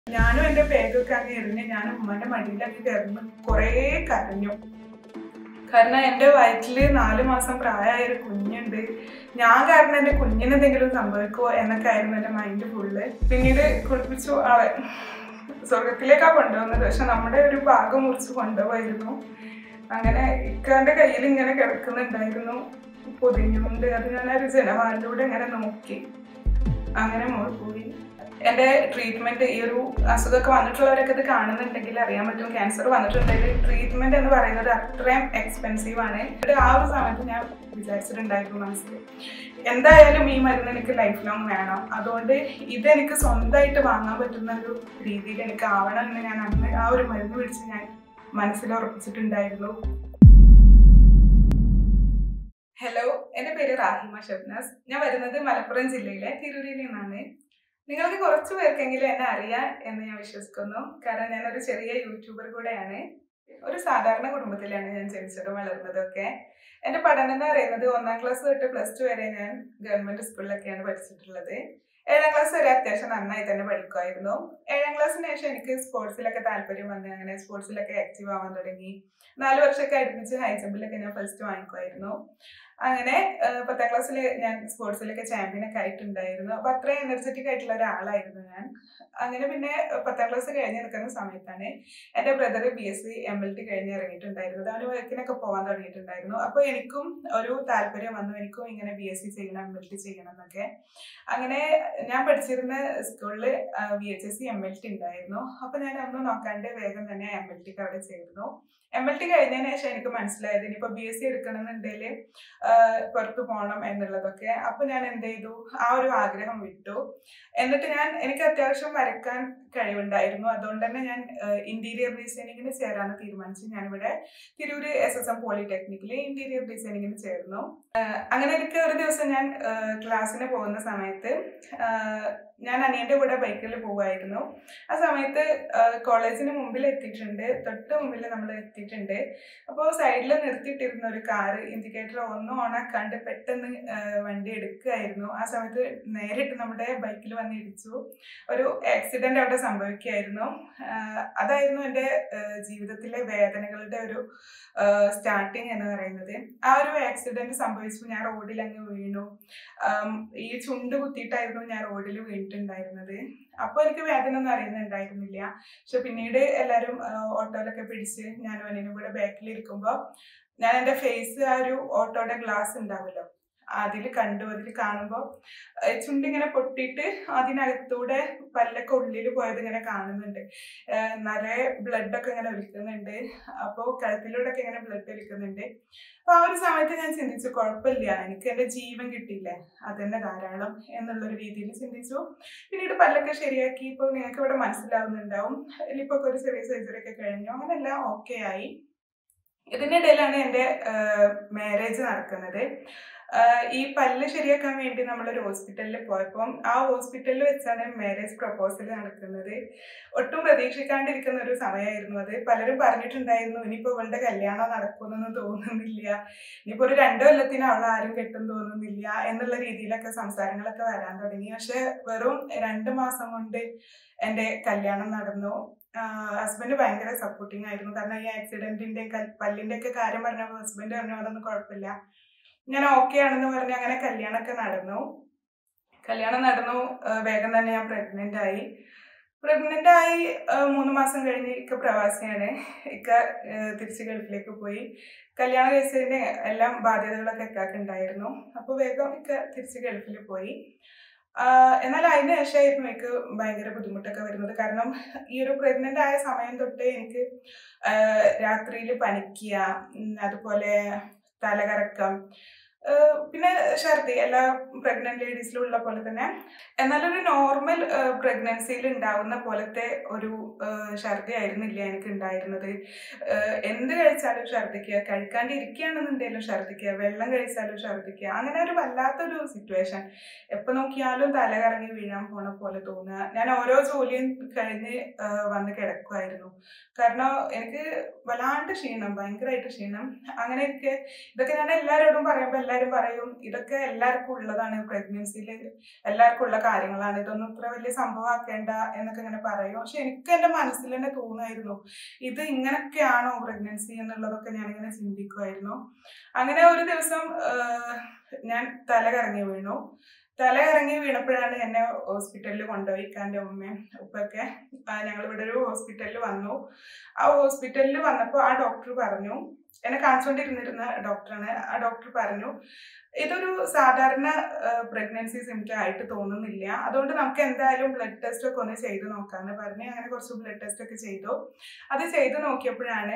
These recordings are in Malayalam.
ഞാനും എന്റെ ബാഗൊക്കെ അങ്ങ് എറിഞ്ഞ് ഞാൻ ഉമ്മന്റെ മടിയിലൊക്കെ കിടന്ന് കുറേ കരഞ്ഞു കാരണം എന്റെ വയറ്റില് നാല് മാസം പ്രായമായ ഒരു കുഞ്ഞുണ്ട് ഞാൻ കാരണം എന്റെ കുഞ്ഞിന് എന്തെങ്കിലും സംഭവിക്കുമോ എന്നൊക്കെ ആയിരുന്നു എന്റെ മൈൻഡ് ഫുള്ള് പിന്നീട് കുളിപ്പിച്ചു ആളെ സ്വർഗത്തിലേക്കാ കൊണ്ടുവന്നത് പക്ഷെ നമ്മുടെ ഒരു ഭാഗം മുറിച്ച് കൊണ്ടുപോയിരുന്നു അങ്ങനെ ഇക്കാന്റെ കയ്യിൽ ഇങ്ങനെ കിടക്കുന്നുണ്ടായിരുന്നു പൊതിഞ്ഞുകൊണ്ട് അത് ഞാൻ ഒരു ജനവാലിലൂടെ ഇങ്ങനെ നോക്കി അങ്ങനെ മോൾ പോയി എൻ്റെ ട്രീറ്റ്മെന്റ് ഈ ഒരു അസുഖമൊക്കെ വന്നിട്ടുള്ളവരൊക്കെ ഇത് കാണുന്നുണ്ടെങ്കിൽ അറിയാൻ പറ്റും ക്യാൻസർ വന്നിട്ടുണ്ടെങ്കിൽ ട്രീറ്റ്മെന്റ് എന്ന് പറയുന്നത് അത്രയും എക്സ്പെൻസീവ് ആണ് ഇത് ആ ഒരു സമയത്ത് ഞാൻ വിചാരിച്ചിട്ടുണ്ടായിരുന്നു മനസ്സിൽ എന്തായാലും ഈ മരുന്ന് എനിക്ക് ലൈഫ് ലോങ് വേണം അതുകൊണ്ട് ഇതെനിക്ക് സ്വന്തമായിട്ട് വാങ്ങാൻ പറ്റുന്ന ഒരു രീതിയിൽ എനിക്ക് ആവണം എന്ന് ഞാൻ അന്ന് ആ ഒരു മരുന്ന് പിടിച്ച് ഞാൻ മനസ്സിൽ ഉറപ്പിച്ചിട്ടുണ്ടായിരുന്നു ഹലോ എൻ്റെ പേര് റാഹിമ ഷബ്നാസ് ഞാൻ വരുന്നത് മലപ്പുറം ജില്ലയിലെ തിരൂരിൽ നിന്നാണ് നിങ്ങൾക്ക് കുറച്ച് പേർക്കെങ്കിലും എന്നെ അറിയാം എന്ന് ഞാൻ വിശ്വസിക്കുന്നു കാരണം ഞാനൊരു ചെറിയ യൂട്യൂബർ കൂടെയാണ് ഒരു സാധാരണ കുടുംബത്തിലാണ് ഞാൻ ജനിച്ചതും വളർന്നതും ഒക്കെ എൻ്റെ പഠനം എന്ന് പറയുന്നത് ഒന്നാം ക്ലാസ് തൊട്ട് പ്ലസ് ടു വരെ ഞാൻ ഗവൺമെൻറ് സ്കൂളിലൊക്കെയാണ് പഠിച്ചിട്ടുള്ളത് ഏഴാം ക്ലാസ് വരെ അത്യാവശ്യം നന്നായി തന്നെ പഠിക്കുമായിരുന്നു ഏഴാം ക്ലാസ്സിന് ശേഷം എനിക്ക് സ്പോർട്സിലൊക്കെ താല്പര്യം വന്ന് അങ്ങനെ സ്പോർട്സിലൊക്കെ ആക്റ്റീവ് ആവാൻ തുടങ്ങി നാല് വർഷമൊക്കെ അടുപ്പിച്ച് ഹൈ ജമ്പിലൊക്കെ ഞാൻ ഫസ്റ്റ് വാങ്ങിക്കുമായിരുന്നു അങ്ങനെ പത്താം ക്ലാസ്സിൽ ഞാൻ സ്പോർട്സിലൊക്കെ ചാമ്പ്യൻ ഒക്കെ ആയിട്ടുണ്ടായിരുന്നു അപ്പൊ അത്രയും എനർജറ്റിക് ആയിട്ടുള്ള ഒരാളായിരുന്നു ഞാൻ അങ്ങനെ പിന്നെ പത്താം ക്ലാസ് കഴിഞ്ഞ് നിൽക്കുന്ന സമയത്താണ് എൻ്റെ brother B S C M L T കഴിഞ്ഞ് ഇറങ്ങിയിട്ടുണ്ടായിരുന്നത് അവന് വർക്കിനൊക്കെ പോകാൻ തുടങ്ങിയിട്ടുണ്ടായിരുന്നു അപ്പോൾ എനിക്കും ഒരു താല്പര്യം വന്നു എനിക്കും ഇങ്ങനെ ബി എസ് സി ചെയ്യണം എം എൽ ടി ചെയ്യണം എന്നൊക്കെ അങ്ങനെ ഞാൻ പഠിച്ചിരുന്ന സ്കൂളിൽ B H S C M L T ഉണ്ടായിരുന്നു അപ്പോൾ ഞാൻ ഒന്നും നോക്കാണ്ട് വേഗം തന്നെ എം എൽ ടിക്ക് അവിടെ ചേർന്നു എം എൽ ടി കഴിഞ്ഞതിന് ശേഷം എനിക്ക് മനസ്സിലായത് ഇനിയിപ്പോൾ ബി എസ് സി എടുക്കണമെന്നുണ്ടെങ്കിൽ പുറത്തു പോകണം എന്നുള്ളതൊക്കെ അപ്പോൾ ഞാൻ എന്ത് ചെയ്തു ആ ഒരു ആഗ്രഹം വിട്ടു എന്നിട്ട് ഞാൻ എനിക്ക് അത്യാവശ്യം വരക്കാൻ കഴിവുണ്ടായിരുന്നു അതുകൊണ്ട് തന്നെ ഞാൻ ഇന്റീരിയർ ഡിസൈനിങ്ങിന് ചേരാന്ന് തീരുമാനിച്ചു ഞാനിവിടെ തിരൂര് എസ് എസ് എം പോളിടെക്നിക്കിൽ ഇന്റീരിയർ ഡിസൈനിങ്ങിന് ചേർന്നു അങ്ങനെ എനിക്ക് ഒരു ദിവസം ഞാൻ ക്ലാസ്സിന് പോകുന്ന സമയത്ത് ഞാൻ അനിയൻ്റെ കൂടെ ബൈക്കിൽ പോവായിരുന്നു ആ സമയത്ത് കോളേജിന് മുമ്പിൽ എത്തിയിട്ടുണ്ട് തൊട്ട് മുമ്പിൽ നമ്മൾ എത്തിയിട്ടുണ്ട് അപ്പോൾ സൈഡിൽ നിർത്തിയിട്ടിരുന്ന ഒരു കാറ് ഇൻഡിക്കേറ്റർ ഒന്നും ഓണാക്കാണ്ട് പെട്ടെന്ന് വണ്ടി എടുക്കുകയായിരുന്നു ആ സമയത്ത് നേരിട്ട് നമ്മുടെ ബൈക്കിൽ വന്ന് ഇടിച്ചു ഒരു ആക്സിഡന്റ് അവിടെ സംഭവിക്കുകയായിരുന്നു അതായിരുന്നു എൻ്റെ ജീവിതത്തിലെ വേദനകളുടെ ഒരു സ്റ്റാർട്ടിങ് എന്ന് പറയുന്നത് ആ ഒരു ആക്സിഡന്റ് സംഭവിച്ചു ഞാൻ റോഡിൽ അങ്ങ് വീണു ഈ ചുണ്ട് കുത്തിയിട്ടായിരുന്നു ഞാൻ റോഡിൽ വീണിട്ടുണ്ടായിരുന്നത് അപ്പോൾ എനിക്ക് വേദന ഒന്നും അറിയുന്നുണ്ടായിരുന്നില്ല പക്ഷെ പിന്നീട് എല്ലാവരും ഓട്ടോയിലൊക്കെ പിടിച്ച് ഞാനും അനിയനും കൂടെ ബാക്കിലിരിക്കുമ്പോൾ ഞാൻ എൻ്റെ ഫേസ് ആ ഒരു ഓട്ടോയുടെ ഗ്ലാസ് ഉണ്ടാവുമല്ലോ അതിൽ കണ്ടു അതിൽ കാണുമ്പോൾ ചുണ്ടിങ്ങനെ പൊട്ടിയിട്ട് അതിനകത്തൂടെ പല്ലൊക്കെ ഉള്ളിൽ പോയത് ഇങ്ങനെ കാണുന്നുണ്ട് നിറയെ ബ്ലഡൊക്കെ ഇങ്ങനെ ഒലിക്കുന്നുണ്ട് അപ്പോൾ കഴുത്തിലൂടെ ഒക്കെ ഇങ്ങനെ ബ്ലഡ് ഒലിക്കുന്നുണ്ട് അപ്പോൾ ആ ഒരു സമയത്ത് ഞാൻ ചിന്തിച്ചു കുഴപ്പമില്ല എനിക്ക് എൻ്റെ ജീവൻ കിട്ടിയില്ലേ അതന്നെ ധാരാളം എന്നുള്ളൊരു രീതിയിൽ ചിന്തിച്ചു പിന്നീട് പല്ലൊക്കെ ശരിയാക്കി ഇപ്പോൾ നിങ്ങൾക്ക് ഇവിടെ മനസ്സിലാവുന്നുണ്ടാവും ഇപ്പോൾ ഒരു ചെറിയ സർജറി ഒക്കെ കഴിഞ്ഞു അങ്ങനെ എല്ലാം ഓക്കെ ആയി ഇതിനിടയിലാണ് എൻ്റെ മാരേജ് നടക്കുന്നത് ഈ പല്ല് ശരിയാക്കാൻ വേണ്ടി നമ്മളൊരു ഹോസ്പിറ്റലിൽ പോയപ്പം ആ ഹോസ്പിറ്റലിൽ വെച്ചാണ് മാരേജ് പ്രപ്പോസൽ നടക്കുന്നത് ഒട്ടും പ്രതീക്ഷിക്കാണ്ടിരിക്കുന്ന ഒരു സമയമായിരുന്നു അത് പലരും പറഞ്ഞിട്ടുണ്ടായിരുന്നു ഇനിയിപ്പോൾ ഇവളുടെ കല്യാണം നടക്കുമെന്നൊന്നും തോന്നുന്നില്ല ഇനിയിപ്പോൾ ഒരു രണ്ടു കൊല്ലത്തിന് അവൾ ആരും കെട്ടും തോന്നുന്നില്ല എന്നുള്ള രീതിയിലൊക്കെ സംസാരങ്ങളൊക്കെ വരാൻ തുടങ്ങി പക്ഷെ വെറും രണ്ട് മാസം കൊണ്ട് എൻ്റെ കല്യാണം നടന്നു ഹസ്ബൻഡ് ഭയങ്കര സപ്പോർട്ടിങ് ആയിരുന്നു കാരണം ഈ ആക്സിഡന്റിന്റെ പല്ലിന്റെ ഒക്കെ കാര്യം പറഞ്ഞപ്പോൾ ഹസ്ബൻഡ് പറഞ്ഞു അതൊന്നും കുഴപ്പമില്ല ഞാൻ ഓക്കെ ആണെന്ന് പറഞ്ഞ് അങ്ങനെ കല്യാണമൊക്കെ നടന്നു കല്യാണം നടന്നു വേഗം തന്നെ ഞാൻ പ്രഗ്നന്റ് ആയി പ്രഗ്നന്റ് ആയി മൂന്ന് മാസം കഴിഞ്ഞ് ഇക്ക പ്രവാസിയാണ് ഇക്ക തിരിച്ച് ഗൾഫിലേക്ക് പോയി കല്യാണം കഴിച്ചതിന്റെ എല്ലാം ബാധ്യതകളൊക്കെ ഇക്കാക്ക് ഉണ്ടായിരുന്നു അപ്പോൾ വേഗം ഇക്ക തിരിച്ച് ഗൾഫിൽ പോയി എന്നാൽ അതിന് ശേഷമായിരുന്നു എനിക്ക് ഭയങ്കര ബുദ്ധിമുട്ടൊക്കെ വരുന്നത് കാരണം ഈ ഒരു പ്രഗ്നന്റ് ആയ സമയം തൊട്ടേ എനിക്ക് രാത്രിയിൽ പനിക്കുക അതുപോലെ തലകറക്കം പിന്നെ ഛർദി എല്ലാ പ്രഗ്നന്റ് ലേഡീസിലും ഉള്ള പോലെ തന്നെ എന്നാലൊരു നോർമൽ പ്രഗ്നൻസിയിൽ ഉണ്ടാവുന്ന പോലത്തെ ഒരു ഛർദി ആയിരുന്നില്ല എനിക്ക് ഉണ്ടായിരുന്നത് എന്ത് കഴിച്ചാലും ഛർദിക്കുക കഴിക്കാണ്ട് ഇരിക്കുകയാണെന്നുണ്ടെങ്കിലും ഛർദിക്കുക വെള്ളം കഴിച്ചാലും ഛർദിക്കുക അങ്ങനെ ഒരു വല്ലാത്തൊരു സിറ്റുവേഷൻ എപ്പോൾ നോക്കിയാലും തല കറങ്ങി വീഴാൻ പോണ പോലെ തോന്നുക ഞാൻ ഓരോ ജോലിയും കഴിഞ്ഞ് വന്ന് കിടക്കുമായിരുന്നു കാരണം എനിക്ക് വല്ലാണ്ട് ക്ഷീണം ഭയങ്കരമായിട്ട് ക്ഷീണം അങ്ങനെ എനിക്ക് ഇതൊക്കെ ഞാൻ എല്ലാവരോടും പറയുമ്പോൾ എല്ലാവരും പറയും ഇതൊക്കെ എല്ലാവർക്കും ഉള്ളതാണ് പ്രഗ്നൻസിയിൽ എല്ലാവർക്കും ഉള്ള കാര്യങ്ങളാണ് ഇതൊന്നും ഇത്ര വലിയ സംഭവമാക്കേണ്ട എന്നൊക്കെ ഇങ്ങനെ പറയും പക്ഷെ എനിക്ക് എൻ്റെ മനസ്സിൽ തന്നെ തോന്നുമായിരുന്നു ഇത് ഇങ്ങനൊക്കെയാണോ പ്രഗ്നൻസി എന്നുള്ളതൊക്കെ ഞാനിങ്ങനെ ചിന്തിക്കുമായിരുന്നു അങ്ങനെ ഒരു ദിവസം ആഹ്, ഞാൻ തല കറങ്ങി വീണു തല കറങ്ങി വീണപ്പോഴാണ് എന്നെ ഹോസ്പിറ്റലിൽ കൊണ്ടുപോയി ഇക്കാൻ്റെ ഉമ്മയും ഉപ്പൊക്കെ ഞങ്ങൾ ഇവിടെ ഒരു ഹോസ്പിറ്റലിൽ വന്നു ആ ഹോസ്പിറ്റലിൽ വന്നപ്പോൾ ആ ഡോക്ടർ പറഞ്ഞു എന്നെ കാണിച്ചുകൊണ്ടിരുന്നിരുന്ന ഡോക്ടറാണ് ആ ഡോക്ടർ പറഞ്ഞു ഇതൊരു സാധാരണ പ്രഗ്നൻസി സിംറ്റം ആയിട്ട് തോന്നുന്നില്ല അതുകൊണ്ട് നമുക്ക് എന്തായാലും ബ്ലഡ് ടെസ്റ്റ് ഒക്കെ ഒന്ന് ചെയ്ത് നോക്കാന്ന് പറഞ്ഞ് അങ്ങനെ കുറച്ച് ബ്ലഡ് ടെസ്റ്റ് ഒക്കെ ചെയ്തു അത് ചെയ്ത് നോക്കിയപ്പോഴാണ്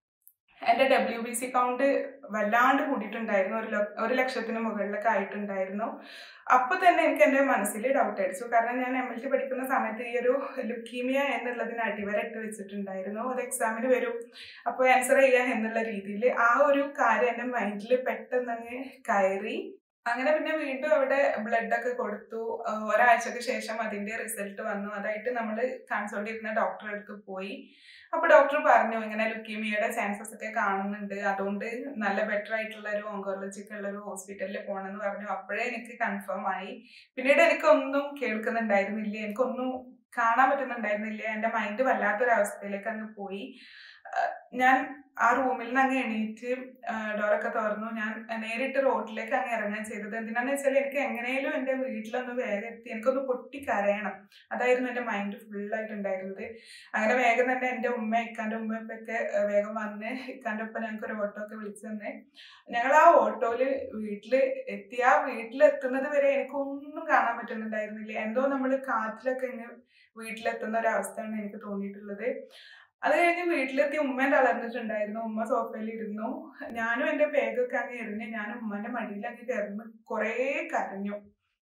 എൻ്റെ ഡബ്ല്യു ബി സി കൗണ്ട് വല്ലാണ്ട് കൂടിയിട്ടുണ്ടായിരുന്നു ഒരു ലക്ഷ- ഒരു ലക്ഷത്തിന് മുകളിലൊക്കെ ആയിട്ടുണ്ടായിരുന്നു അപ്പോൾ തന്നെ എനിക്ക് എൻ്റെ മനസ്സിൽ ഡൗട്ട് അടിച്ചു കാരണം ഞാൻ എം എൽ ടി പഠിക്കുന്ന സമയത്ത് ഈ ഒരു ലുക്കീമിയ എന്നുള്ളതിന് അടിവര ഇട്ട് വെച്ചിട്ടുണ്ടായിരുന്നു അത് എക്സാമിന് വരും അപ്പോൾ ആൻസർ ചെയ്യുക എന്നുള്ള രീതിയിൽ ആ ഒരു കാര്യം എൻ്റെ മൈൻഡിൽ പെട്ടെന്നങ്ങ് കയറി അങ്ങനെ പിന്നെ വീണ്ടും അവിടെ ബ്ലഡ് ഒക്കെ കൊടുത്തു ആ, ഒരാഴ്ചക്ക് ശേഷം അതിന്റെ റിസൾട്ട് വന്നു അതായിട്ട് നമ്മൾ കാണിച്ചുകൊണ്ടിരുന്ന ഡോക്ടറെ അടുത്ത് പോയി അപ്പൊ ഡോക്ടർ പറഞ്ഞു ഇങ്ങനെ ലുക്കീമിയയുടെ ചാൻസസ് ഒക്കെ കാണുന്നുണ്ട് അതുകൊണ്ട് നല്ല ബെറ്റർ ആയിട്ടുള്ള ഒരു ഓങ്കോളജിക്ക് ഉള്ള ഒരു ഹോസ്പിറ്റലിൽ പോകണമെന്ന് പറഞ്ഞു അപ്പോഴേ എനിക്ക് കൺഫേം ആയി പിന്നീട് എനിക്കൊന്നും കേൾക്കുന്നുണ്ടായിരുന്നില്ല എനിക്കൊന്നും കാണാൻ പറ്റുന്നുണ്ടായിരുന്നില്ല എൻ്റെ മൈൻഡ് വല്ലാത്തൊരവസ്ഥയിലേക്ക് അങ്ങ് പോയി ആ, ഞാൻ ആ റൂമിൽ നിന്ന് അങ്ങ് എണീറ്റ് ആ, ഡോറൊക്കെ തുറന്നു ഞാൻ നേരിട്ട് റോഡിലേക്ക് അങ്ങ് ഇറങ്ങാൻ ചെയ്തത് എന്തിനാന്ന് വെച്ചാൽ എനിക്ക് എങ്ങനെയും എൻ്റെ വീട്ടിലൊന്ന് വേഗം എത്തി എനിക്കൊന്ന് പൊട്ടി കരയണം അതായിരുന്നു എൻ്റെ മൈൻഡ് ഫുള്ളായിട്ടുണ്ടായിരുന്നത് അങ്ങനെ വേഗം തന്നെ എൻ്റെ ഉമ്മ ഇക്കാൻ്റെ ഉമ്മയൊക്കെ വേഗം വന്ന് ഇക്കാൻ്റെ ഒപ്പം ഞങ്ങൾക്ക് ഒരു ഓട്ടോ ഒക്കെ വിളിച്ചു തന്നെ ഞങ്ങൾ ആ ഓട്ടോയിൽ വീട്ടിൽ എത്തി ആ വീട്ടിലെത്തുന്നത് വരെ എനിക്കൊന്നും കാണാൻ പറ്റുന്നുണ്ടായിരുന്നില്ല എന്തോ നമ്മൾ കാറ്റിലൊക്കെ ഇങ്ങനെ വീട്ടിലെത്തുന്ന ഒരു അവസ്ഥയാണ് എനിക്ക് തോന്നിയിട്ടുള്ളത് അത് കഴിഞ്ഞ് വീട്ടിലെത്തി ഉമ്മ തളർന്നിട്ടുണ്ടായിരുന്നു ഉമ്മ സോഫയിൽ ഇരുന്നു ഞാനും എൻ്റെ ബാഗൊക്കെ അങ്ങ് എറിഞ്ഞ് ഞാൻ ഉമ്മന്റെ മടിയിൽ അങ്ങ് കയറുന്നു കുറേ കരഞ്ഞു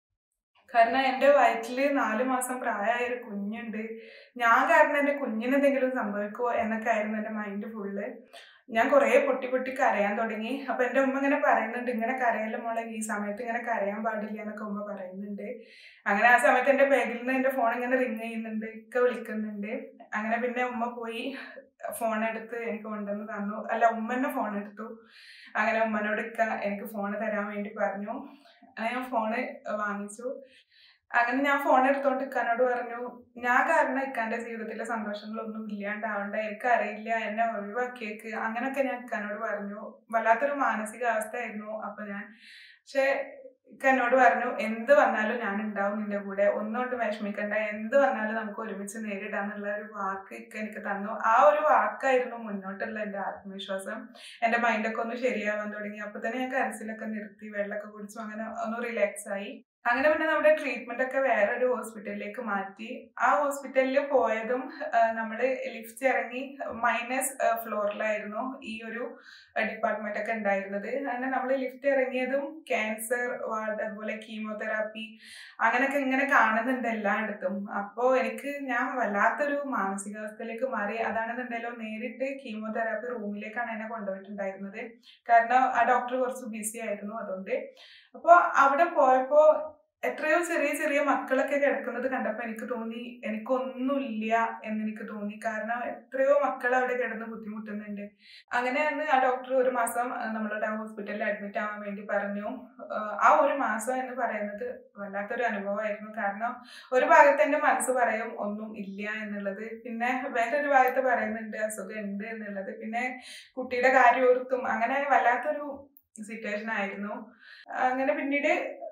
കാരണം എൻ്റെ വയറ്റിൽ നാല് മാസം പ്രായമായ ഒരു കുഞ്ഞുണ്ട് ഞാൻ കാരണം എൻ്റെ കുഞ്ഞിന് എന്തെങ്കിലും സംഭവിക്കുമോ എന്നൊക്കെ ആയിരുന്നു എൻ്റെ മൈൻഡ് ഫുള്ള് ഞാൻ കുറേ പൊട്ടി പൊട്ടി കരയാൻ തുടങ്ങി അപ്പൊ എൻ്റെ ഉമ്മ ഇങ്ങനെ പറയുന്നുണ്ട് ഇങ്ങനെ കരയല്ല മോളെ ഈ സമയത്ത് ഇങ്ങനെ കരയാൻ പാടില്ല എന്നൊക്കെ ഉമ്മ പറയുന്നുണ്ട് അങ്ങനെ ആ സമയത്ത് എൻ്റെ ബാഗിൽ നിന്ന് എൻ്റെ ഫോൺ ഇങ്ങനെ റിങ് ചെയ്യുന്നുണ്ട് ഇക്ക വിളിക്കുന്നുണ്ട് അങ്ങനെ പിന്നെ ഉമ്മ പോയി ഫോൺ എടുത്ത് എനിക്ക് കൊണ്ടുവന്ന് തന്നു അല്ല ഉമ്മ തന്നെ ഫോൺ എടുത്തു അങ്ങനെ ഉമ്മനോട് ഇക്ക എനിക്ക് ഫോൺ തരാൻ വേണ്ടി പറഞ്ഞു അങ്ങനെ ഞാൻ ഫോണ് വാങ്ങിച്ചു അങ്ങനെ ഞാൻ ഫോൺ എടുത്തോണ്ട് ഇക്കാനോട് പറഞ്ഞു ഞാൻ കാരണം ഇക്കാന്റെ ജീവിതത്തിലെ സന്തോഷങ്ങളൊന്നും ഇല്ലാണ്ടാവണ്ട എനിക്ക് അറിയില്ല എന്നെ ഒഴിവാക്കിയേക്ക് അങ്ങനൊക്കെ ഞാൻ ഇക്കാനോട് പറഞ്ഞു വല്ലാത്തൊരു മാനസികാവസ്ഥയായിരുന്നു അപ്പൊ ഞാൻ പക്ഷെ ഇക്ക എന്നോട് പറഞ്ഞു എന്ത് വന്നാലും ഞാൻ ഉണ്ടാവും നിന്റെ കൂടെ ഒന്നോട്ട് വിഷമിക്കണ്ട എന്ത് വന്നാലും നമുക്ക് ഒരുമിച്ച് നേരിടാന്നുള്ള ഒരു വാക്ക് ഇക്ക എനിക്ക് തന്നു ആ ഒരു വാക്കായിരുന്നു മുന്നോട്ടുള്ള എൻ്റെ ആത്മവിശ്വാസം എൻ്റെ മൈൻഡൊക്കെ ഒന്ന് ശരിയാവാൻ തുടങ്ങി അപ്പൊ തന്നെ ഞാൻ കരച്ചിലൊക്കെ നിർത്തി വെള്ളമൊക്കെ കുടിച്ചു അങ്ങനെ ഒന്ന് റിലാക്സ് ആയി അങ്ങനെ പിന്നെ നമ്മുടെ ട്രീറ്റ്മെന്റ് ഒക്കെ വേറൊരു ഹോസ്പിറ്റലിലേക്ക് മാറ്റി ആ ഹോസ്പിറ്റലിൽ പോയതും നമ്മൾ ലിഫ്റ്റ് ഇറങ്ങി മൈനസ് ഫ്ലോറിലായിരുന്നു ഈ ഒരു ഡിപ്പാർട്ട്മെന്റ് ഒക്കെ ഉണ്ടായിരുന്നത് അങ്ങനെ നമ്മൾ ലിഫ്റ്റ് ഇറങ്ങിയതും ക്യാൻസർ വാർഡ് അതുപോലെ കീമോതെറാപ്പി അങ്ങനെയൊക്കെ ഇങ്ങനെ കാണുന്നുണ്ട് എല്ലായിടത്തും അപ്പോൾ എനിക്ക് ഞാൻ വല്ലാത്തൊരു മാനസികാവസ്ഥയിലേക്ക് മാറി അതാണെന്നുണ്ടല്ലോ നേരിട്ട് കീമോതെറാപ്പി റൂമിലേക്കാണ് എന്നെ കൊണ്ടുപോയിട്ടുണ്ടായിരുന്നത് കാരണം ആ ഡോക്ടർ കുറച്ച് ബിസി ആയിരുന്നു അതുകൊണ്ട് അപ്പോൾ അവിടെ പോയപ്പോൾ എത്രയോ ചെറിയ ചെറിയ മക്കളൊക്കെ കിടക്കുന്നത് കണ്ടപ്പോൾ എനിക്ക് തോന്നി എനിക്കൊന്നുമില്ല എന്നെനിക്ക് തോന്നി കാരണം എത്രയോ മക്കൾ അവിടെ കിടന്ന് ബുദ്ധിമുട്ടുന്നുണ്ട് അങ്ങനെയാണ് ആ ഡോക്ടർ ഒരു മാസം നമ്മളുടെ ആ ഹോസ്പിറ്റലിൽ അഡ്മിറ്റ് ആവാൻ വേണ്ടി പറഞ്ഞു ആ ഒരു മാസം എന്ന് പറയുന്നത് വല്ലാത്തൊരു അനുഭവമായിരുന്നു കാരണം ഒരു ഭാഗത്ത് എൻ്റെ മനസ്സ് പറയും ഒന്നും ഇല്ല എന്നുള്ളത് പിന്നെ വേറൊരു ഭാഗത്ത് പറയുന്നുണ്ട് അസുഖം ഉണ്ട് എന്നുള്ളത് പിന്നെ കുട്ടിയുടെ കാര്യം ഓർത്തും അങ്ങനെ വല്ലാത്തൊരു സിറ്റുവേഷൻ ആയിരുന്നു അങ്ങനെ പിന്നീട്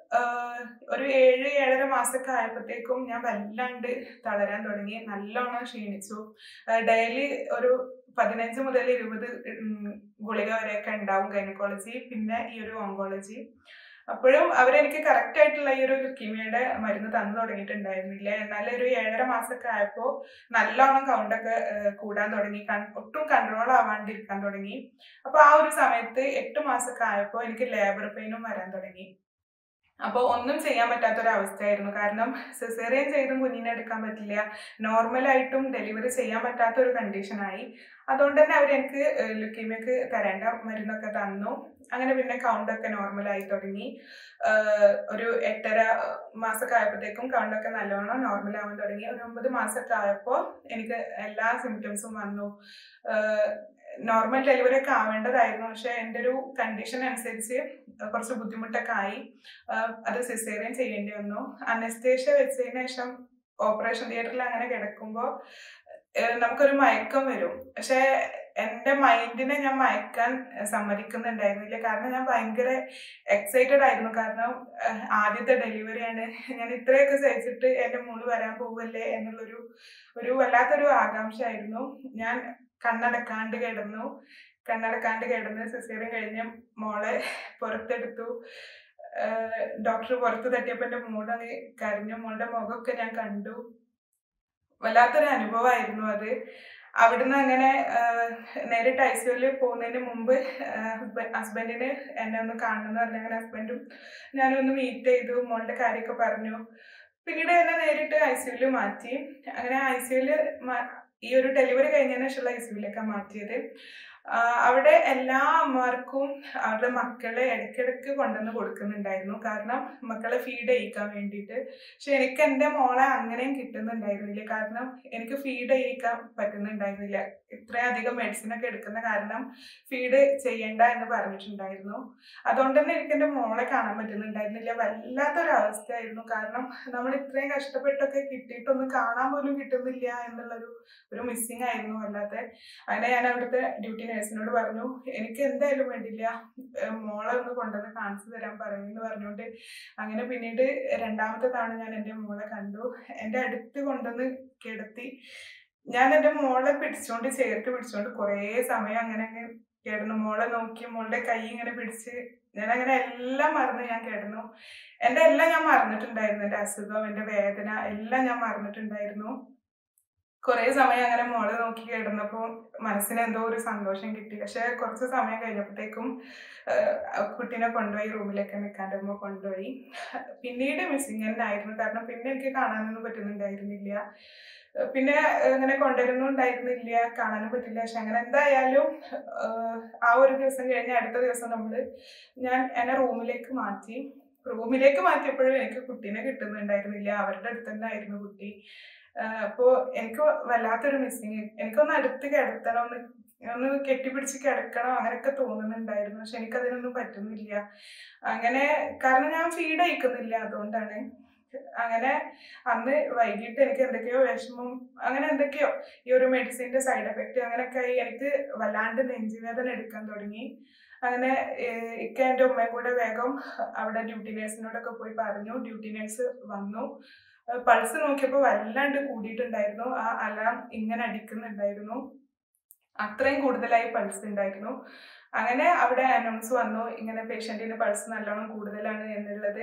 ഒരു ഏഴ് ഏഴര മാസമൊക്കെ ആയപ്പോഴത്തേക്കും ഞാൻ വല്ലാണ്ട് തളരാൻ തുടങ്ങി നല്ലോണം ക്ഷീണിച്ചു ഡെയിലി ഒരു പതിനഞ്ച് മുതൽ ഇരുപത് ഗുളിക വരെയൊക്കെ ഉണ്ടാവും ഗൈനക്കോളജി പിന്നെ ഈ ഒരു ഓങ്കോളജി അപ്പോഴും അവരെനിക്ക് കറക്റ്റ് ആയിട്ടുള്ള ഈ ഒരു ലുക്കീമിയയുടെ മരുന്ന് തന്നു തുടങ്ങിയിട്ടുണ്ടായിരുന്നില്ല എന്നാൽ ഒരു ഏഴര മാസമൊക്കെ ആയപ്പോൾ നല്ലോണം കൗണ്ടൊക്കെ കൂടാൻ തുടങ്ങി ഒട്ടും കൺട്രോൾ ആവാണ്ടിരിക്കാൻ തുടങ്ങി അപ്പോൾ ആ ഒരു സമയത്ത് എട്ട് മാസമൊക്കെ ആയപ്പോൾ എനിക്ക് ലേബർ പെയിനും വരാൻ തുടങ്ങി അപ്പോൾ ഒന്നും ചെയ്യാൻ പറ്റാത്തൊരവസ്ഥയായിരുന്നു കാരണം സിസേറിയൻ ചെയ്തും കുഞ്ഞിനെ എടുക്കാൻ പറ്റില്ല നോർമലായിട്ടും ഡെലിവറി ചെയ്യാൻ പറ്റാത്ത ഒരു കണ്ടീഷനായി അതുകൊണ്ട് തന്നെ അവരെനിക്ക് ലുക്കീമിയക്ക് തരേണ്ട മരുന്നൊക്കെ തന്നു അങ്ങനെ പിന്നെ കൗണ്ടൊക്കെ നോർമലായി തുടങ്ങി ഒരു എട്ടര മാസമൊക്കെ ആയപ്പോഴത്തേക്കും കൗണ്ടൊക്കെ നല്ലോണം നോർമൽ ആവാൻ തുടങ്ങി ഒരു ഒമ്പത് മാസമൊക്കെ ആയപ്പോൾ എനിക്ക് എല്ലാ സിംറ്റംസും വന്നു നോർമൽ ഡെലിവറി ഒക്കെ ആവേണ്ടതായിരുന്നു പക്ഷെ എൻ്റെ ഒരു കണ്ടീഷൻ അനുസരിച്ച് കുറച്ച് ബുദ്ധിമുട്ടൊക്കെ ആയി ആഹ് അത് സിസേറിയൻ ചെയ്യേണ്ടി വന്നു അനസ്തേഷ്യ വെച്ചതിന് ശേഷം ഓപ്പറേഷൻ തിയേറ്ററിൽ അങ്ങനെ കിടക്കുമ്പോൾ നമുക്കൊരു മയക്കം വരും പക്ഷെ എൻ്റെ മൈൻഡിനെ ഞാൻ മയക്കാൻ സമ്മതിക്കുന്നുണ്ടായിരുന്നില്ല കാരണം ഞാൻ ഭയങ്കര എക്സൈറ്റഡ് ആയിരുന്നു കാരണം ആഹ് ആദ്യത്തെ ഡെലിവറിയാണ് ഞാൻ ഇത്രയൊക്കെ സഹിച്ചിട്ട് എൻ്റെ മോള് വരാൻ പോവല്ലേ എന്നുള്ളൊരു ഒരു വല്ലാത്തൊരു ആകാംക്ഷ ആയിരുന്നു ഞാൻ കണ്ണടക്കാണ്ട് കിടന്നു കണ്ണടക്കാണ്ട് കിടന്ന് സിസേറിയൻ കഴിഞ്ഞ് മോളെ പുറത്തെടുത്തു ഡോക്ടർ പുറത്ത് തട്ടിയപ്പോൾ എൻ്റെ മോളങ്ങ് കരഞ്ഞു മോളുടെ മുഖമൊക്കെ ഞാൻ കണ്ടു വല്ലാത്തൊരു അനുഭവമായിരുന്നു അത് അവിടുന്ന് അങ്ങനെ ആഹ് നേരിട്ട് ഐ സിയുവിൽ പോകുന്നതിന് മുമ്പ് ഹസ്ബൻഡിന് എന്നെ ഒന്ന് കാണണമെന്ന് പറഞ്ഞു അങ്ങനെ ഹസ്ബൻഡും ഞാനും ഒന്ന് മീറ്റ് ചെയ്തു മോളുടെ കാര്യമൊക്കെ പറഞ്ഞു പിന്നീട് എന്നെ നേരിട്ട് ഐ സിയുവിൽ മാറ്റി അങ്ങനെ ഐ സിയുവിൽ ഈ ഒരു ഡെലിവറി കഴിഞ്ഞതിന് ശേഷമുള്ള ഐ സിയുവിലേക്കാണ് മാറ്റിയത് ആഹ് അവിടെ എല്ലാ അമ്മമാർക്കും അവരുടെ മക്കളെ ഇടയ്ക്കിടയ്ക്ക് കൊണ്ടുവന്ന് കൊടുക്കുന്നുണ്ടായിരുന്നു കാരണം മക്കളെ ഫീഡ് ചെയ്യിക്കാൻ വേണ്ടിയിട്ട് പക്ഷെ എനിക്ക് എൻ്റെ മോളെ അങ്ങനെയും കിട്ടുന്നുണ്ടായിരുന്നില്ല കാരണം എനിക്ക് ഫീഡ് ചെയ്യിക്കാൻ പറ്റുന്നുണ്ടായിരുന്നില്ല ഇത്രയധികം മെഡിസിൻ ഒക്കെ എടുക്കുന്ന കാരണം ഫീഡ് ചെയ്യണ്ട എന്ന് പറഞ്ഞിട്ടുണ്ടായിരുന്നു അതുകൊണ്ട് തന്നെ എനിക്ക് എൻ്റെ മോളെ കാണാൻ പറ്റുന്നുണ്ടായിരുന്നില്ല വല്ലാത്തൊരു അവസ്ഥയായിരുന്നു കാരണം നമ്മൾ ഇത്രയും കഷ്ടപ്പെട്ടൊക്കെ കിട്ടിയിട്ടൊന്നും കാണാൻ പോലും കിട്ടുന്നില്ല എന്നുള്ളൊരു ഒരു മിസ്സിങ് ആയിരുന്നു അല്ലാതെ അങ്ങനെ ഞാൻ അവിടുത്തെ ഡ്യൂട്ടി നേഴ്സിനോട് പറഞ്ഞു എനിക്ക് എന്തായാലും വേണ്ടില്ല ഏഹ് മോളെ ഒന്ന് കൊണ്ടുവന്ന് കാണിച്ചു തരാൻ പറയുമെന്ന് പറഞ്ഞുകൊണ്ട് അങ്ങനെ പിന്നീട് രണ്ടാമത്തെ തവണ ഞാൻ എൻ്റെ മോളെ കണ്ടു എൻ്റെ അടുത്ത് കൊണ്ടുവന്ന് കിടത്തി ഞാൻ എൻ്റെ മോളെ പിടിച്ചോണ്ട് ചേർത്ത് പിടിച്ചോണ്ട് കുറേ സമയം അങ്ങനെ അങ്ങ് കിടന്നു മോളെ നോക്കി മോളുടെ കൈ ഇങ്ങനെ പിടിച്ച് ഞാൻ അങ്ങനെ എല്ലാം മറന്ന് ഞാൻ കിടന്നു എൻ്റെ എല്ലാം ഞാൻ മറന്നിട്ടുണ്ടായിരുന്നു എൻ്റെ അസുഖം എൻ്റെ വേദന എല്ലാം ഞാൻ മറന്നിട്ടുണ്ടായിരുന്നു കുറേ സമയം അങ്ങനെ മോളെ നോക്കി കിടന്നപ്പോൾ മനസ്സിന് എന്തോ ഒരു സന്തോഷം കിട്ടി പക്ഷെ കുറച്ച് സമയം കഴിഞ്ഞപ്പോഴത്തേക്കും കുട്ടീനെ കൊണ്ടുപോയി റൂമിലേക്ക് നിൽക്കാണ്ടുമ്പോൾ കൊണ്ടുപോയി പിന്നീട് മിസ്സിങ് തന്നെ ആയിരുന്നു കാരണം പിന്നെ എനിക്ക് കാണാനൊന്നും പറ്റുന്നുണ്ടായിരുന്നില്ല ഏഹ് പിന്നെ ഏഹ് ഇങ്ങനെ കൊണ്ടുവരുന്നുണ്ടായിരുന്നില്ല കാണാനും പറ്റില്ല പക്ഷെ അങ്ങനെ എന്തായാലും ഏഹ് ആ ഒരു ദിവസം കഴിഞ്ഞ് അടുത്ത ദിവസം നമ്മൾ ഞാൻ എന്നെ റൂമിലേക്ക് മാറ്റി റൂമിലേക്ക് മാറ്റിയപ്പോഴും എനിക്ക് കുട്ടീനെ കിട്ടുന്നുണ്ടായിരുന്നില്ല അവരുടെ അടുത്ത് തന്നെ ആയിരുന്നു കുട്ടി അപ്പോൾ എനിക്ക് വല്ലാത്തൊരു മിസ്സിങ് എനിക്കൊന്ന് അടുത്ത് കിടത്തണം ഒന്ന് ഒന്ന് കെട്ടിപ്പിടിച്ച് കിടക്കണം അങ്ങനെയൊക്കെ തോന്നുന്നുണ്ടായിരുന്നു പക്ഷെ എനിക്കതിനൊന്നും പറ്റുന്നില്ല അങ്ങനെ കാരണം ഞാൻ ഫീഡ് അയക്കുന്നില്ല അതുകൊണ്ടാണ് അങ്ങനെ അന്ന് വൈകിട്ട് എനിക്ക് എന്തൊക്കെയോ വിഷമം അങ്ങനെ എന്തൊക്കെയോ ഈ ഒരു മെഡിസിൻ്റെ സൈഡ് എഫക്റ്റ് അങ്ങനെയൊക്കെ ആയി എനിക്ക് വല്ലാണ്ട് നെഞ്ചുവേദന എടുക്കാൻ തുടങ്ങി അങ്ങനെ ഏഹ് ഇക്ക എൻ്റെ ഉമ്മയും കൂടെ വേഗം അവിടെ ഡ്യൂട്ടി നേഴ്സിനോടൊക്കെ പോയി പറഞ്ഞു ഡ്യൂട്ടി നേഴ്സ് വന്നു പൾസ് നോക്കിയപ്പോൾ വല്ലാണ്ട് കൂടിയിട്ടുണ്ടായിരുന്നു ആ അലാം ഇങ്ങനെ അടിക്കുന്നുണ്ടായിരുന്നു അത്രയും കൂടുതലായി പൾസ് ഉണ്ടായിരുന്നു അങ്ങനെ അവിടെ അനൗൺസ് വന്നു ഇങ്ങനെ പേഷ്യൻറ്റിന് പൾസ് നല്ലോണം കൂടുതലാണ് എന്നുള്ളത്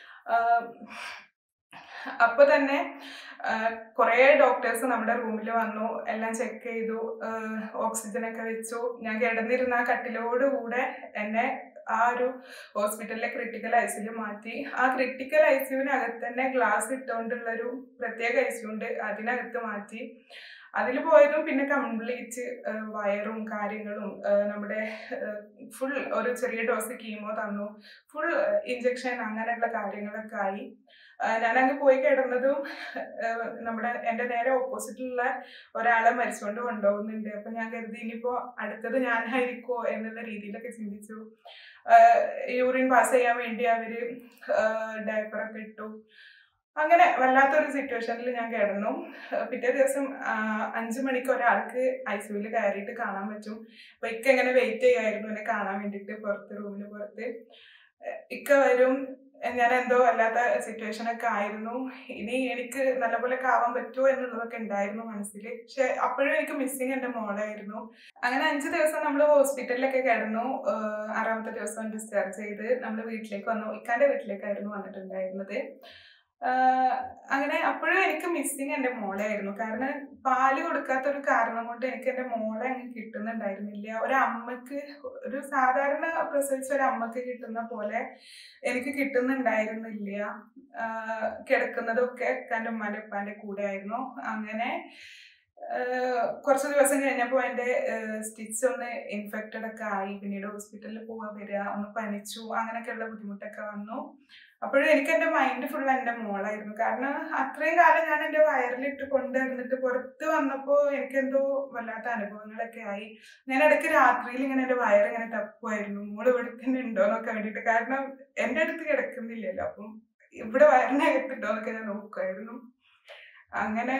അപ്പോൾ തന്നെ കുറേ ഡോക്ടേഴ്സ് നമ്മുടെ റൂമിൽ വന്നു എല്ലാം ചെക്ക് ചെയ്തു ഓക്സിജൻ ഒക്കെ വെച്ചു ഞാൻ കിടന്നിരുന്ന ആ കട്ടിലോട് കൂടെ എന്നെ ആ ഒരു ഹോസ്പിറ്റലിലെ ക്രിട്ടിക്കൽ ഐ സിയിൽ മാറ്റി ആ ക്രിട്ടിക്കൽ ഐ സിയുവിനകത്ത് തന്നെ ഗ്ലാസ് ഇട്ടുകൊണ്ടുള്ളൊരു പ്രത്യേക ഐ സി ഉണ്ട് അതിനകത്ത് മാറ്റി അതിൽ പോയതും പിന്നെ കംപ്ലീറ്റ് വയറും കാര്യങ്ങളും നമ്മുടെ ഫുൾ ഒരു ചെറിയ ഡോസ് കീമോ തന്നു ഫുൾ ഇഞ്ചക്ഷൻ അങ്ങനെയുള്ള കാര്യങ്ങളൊക്കെ ആയി ഞാനങ്ങ് പോയി കിടന്നതും നമ്മുടെ എൻ്റെ നേരെ ഓപ്പോസിറ്റിലുള്ള ഒരാളെ മരിച്ചുകൊണ്ട് കൊണ്ടുപോകുന്നുണ്ട് അപ്പം ഞാൻ കരുതി ഇനിയിപ്പോൾ അടുത്തത് ഞാനായിരിക്കുമോ എന്നുള്ള രീതിയിലൊക്കെ ചിന്തിച്ചു യൂറിൻ പാസ് ചെയ്യാൻ വേണ്ടി അവർ ഡയപ്പറൊക്കെ ഇട്ടു അങ്ങനെ വല്ലാത്തൊരു സിറ്റുവേഷനിൽ ഞാൻ കിടന്നു പിറ്റേ ദിവസം അഞ്ചു മണിക്ക് ഒരാൾക്ക് ഐ സിയുവിൽ കയറിയിട്ട് കാണാൻ പറ്റും അപ്പൊ ഇക്ക ഇങ്ങനെ വെയിറ്റ് ചെയ്യായിരുന്നു എന്നെ കാണാൻ വേണ്ടിയിട്ട് പുറത്ത് റൂമിന് പുറത്ത് ഇക്ക വരും ഞാൻ എന്തോ അല്ലാത്ത സിറ്റുവേഷൻ ഒക്കെ ആയിരുന്നു ഇനി എനിക്ക് നല്ലപോലെ ആവാൻ പറ്റുമോ എന്നുള്ളതൊക്കെ ഉണ്ടായിരുന്നു മനസ്സിൽ പക്ഷെ അപ്പോഴും എനിക്ക് മിസ്സിങ് എൻ്റെ മോളായിരുന്നു അങ്ങനെ അഞ്ച് ദിവസം നമ്മൾ ഹോസ്പിറ്റലിലൊക്കെ കിടന്നു ആറാമത്തെ ദിവസം ഡിസ്ചാർജ് ചെയ്ത് നമ്മൾ വീട്ടിലേക്ക് വന്നു ഇക്കാൻ്റെ വീട്ടിലേക്കായിരുന്നു വന്നിട്ടുണ്ടായിരുന്നത് അങ്ങനെ അപ്പോഴും എനിക്ക് മിസ്സിങ് എൻ്റെ മോളായിരുന്നു കാരണം പാല് കൊടുക്കാത്ത ഒരു കാരണം കൊണ്ട് എനിക്ക് എൻ്റെ മോളെ അങ്ങ് കിട്ടുന്നുണ്ടായിരുന്നില്ല ഒരു അമ്മക്ക് ഒരു സാധാരണ പ്രസവിച്ച ഒരു അമ്മക്ക് കിട്ടുന്ന പോലെ എനിക്ക് കിട്ടുന്നുണ്ടായിരുന്നില്ല കിടക്കുന്നതൊക്കെ എൻ്റെ ഉമ്മാൻ്റെ ഉപ്പാൻ്റെ കൂടെ ആയിരുന്നു അങ്ങനെ ആഹ് കുറച്ച് ദിവസം കഴിഞ്ഞപ്പോൾ എൻ്റെ സ്റ്റിച്ച് ഒന്ന് ഇൻഫെക്റ്റഡ് ഒക്കെ ആയി പിന്നീട് ഹോസ്പിറ്റലിൽ പോകാൻ വരിക ഒന്ന് പനിച്ചു അങ്ങനെയൊക്കെയുള്ള ബുദ്ധിമുട്ടൊക്കെ വന്നു അപ്പോഴും എനിക്ക് എൻ്റെ മൈൻഡ് ഫുൾ എൻ്റെ മോളായിരുന്നു കാരണം അത്രയും കാലം ഞാൻ എൻ്റെ വയറിലിട്ട് കൊണ്ടുവന്നിട്ട് പുറത്ത് വന്നപ്പോൾ എനിക്കെന്തോ വല്ലാത്ത അനുഭവങ്ങളൊക്കെ ആയി ഞാൻ ഇടയ്ക്ക് രാത്രിയിൽ ഇങ്ങനെ എൻ്റെ വയറിങ്ങനെ തപ്പുമായിരുന്നു മോള് ഇവിടെ തന്നെ ഉണ്ടോ എന്നൊക്കെ വേണ്ടിയിട്ട് കാരണം എൻ്റെ അടുത്ത് കിടക്കുന്നില്ലല്ലോ അപ്പം ഇവിടെ വയറിനകത്തുണ്ടോ എന്നൊക്കെ ഞാൻ നോക്കുമായിരുന്നു അങ്ങനെ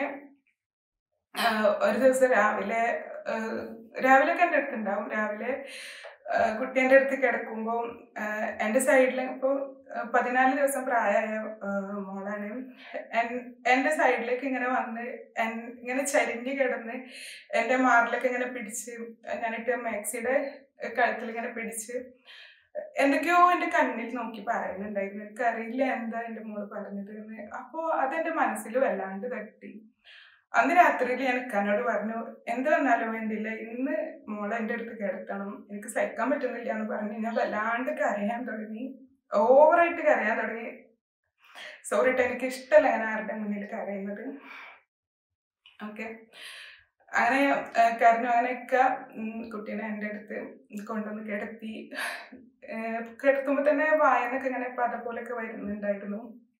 ആഹ് ഒരു ദിവസം രാവിലെ ആഹ് രാവിലെ ഒക്കെ എൻ്റെ അടുത്തുണ്ടാവും രാവിലെ ആഹ് കുട്ടി എൻ്റെ അടുത്ത് കിടക്കുമ്പോൾ എൻ്റെ സൈഡിൽ ഇപ്പോൾ പതിനാല് ദിവസം പ്രായമായ ആഹ് മോളാണ് എൻ- എൻ്റെ സൈഡിലേക്ക് ഇങ്ങനെ വന്ന് എൻ- ഇങ്ങനെ ചരിഞ്ഞ് കിടന്ന് എൻ്റെ മാറിലൊക്കെ ഇങ്ങനെ പിടിച്ച് ഞാനിട്ട് മാക്സിയുടെ കഴുത്തിൽ ഇങ്ങനെ പിടിച്ച് എന്തൊക്കെയോ എൻ്റെ കണ്ണിൽ നോക്കി പറയുന്നുണ്ടായിരുന്നു എനിക്കറിയില്ല എന്താ എൻ്റെ മോള് പറഞ്ഞത് എന്ന് അപ്പോൾ അതെൻ്റെ മനസ്സിൽ വല്ലാണ്ട് തട്ടി അന്ന് രാത്രിയിൽ ഞാൻ ഇക്കാനോട് പറഞ്ഞു എന്ത് വന്നാലും വേണ്ടില്ല ഇന്ന് മോളെ എൻ്റെ അടുത്ത് കിടത്തണം എനിക്ക് സഹിക്കാൻ പറ്റുന്നില്ല എന്ന് പറഞ്ഞ് ഞാൻ വല്ലാണ്ട് കരയാൻ തുടങ്ങി ഓവറായിട്ട് കരയാൻ തുടങ്ങി സോറി കേട്ടോ എനിക്ക് ഇഷ്ടമല്ല ഞാൻ ആരുടെ മുന്നിൽ കരയുന്നത് ഓക്കെ അങ്ങനെ ആ, കരഞ്ഞു അങ്ങനെയൊക്കെ ഉം, കുട്ടീനെ എൻ്റെ അടുത്ത് കൊണ്ടുവന്ന് കിടത്തി കിടത്തുമ്പോൾ തന്നെ വായനൊക്കെ ഇങ്ങനെ പത പോലെയൊക്കെ വരുന്നുണ്ടായിരുന്നു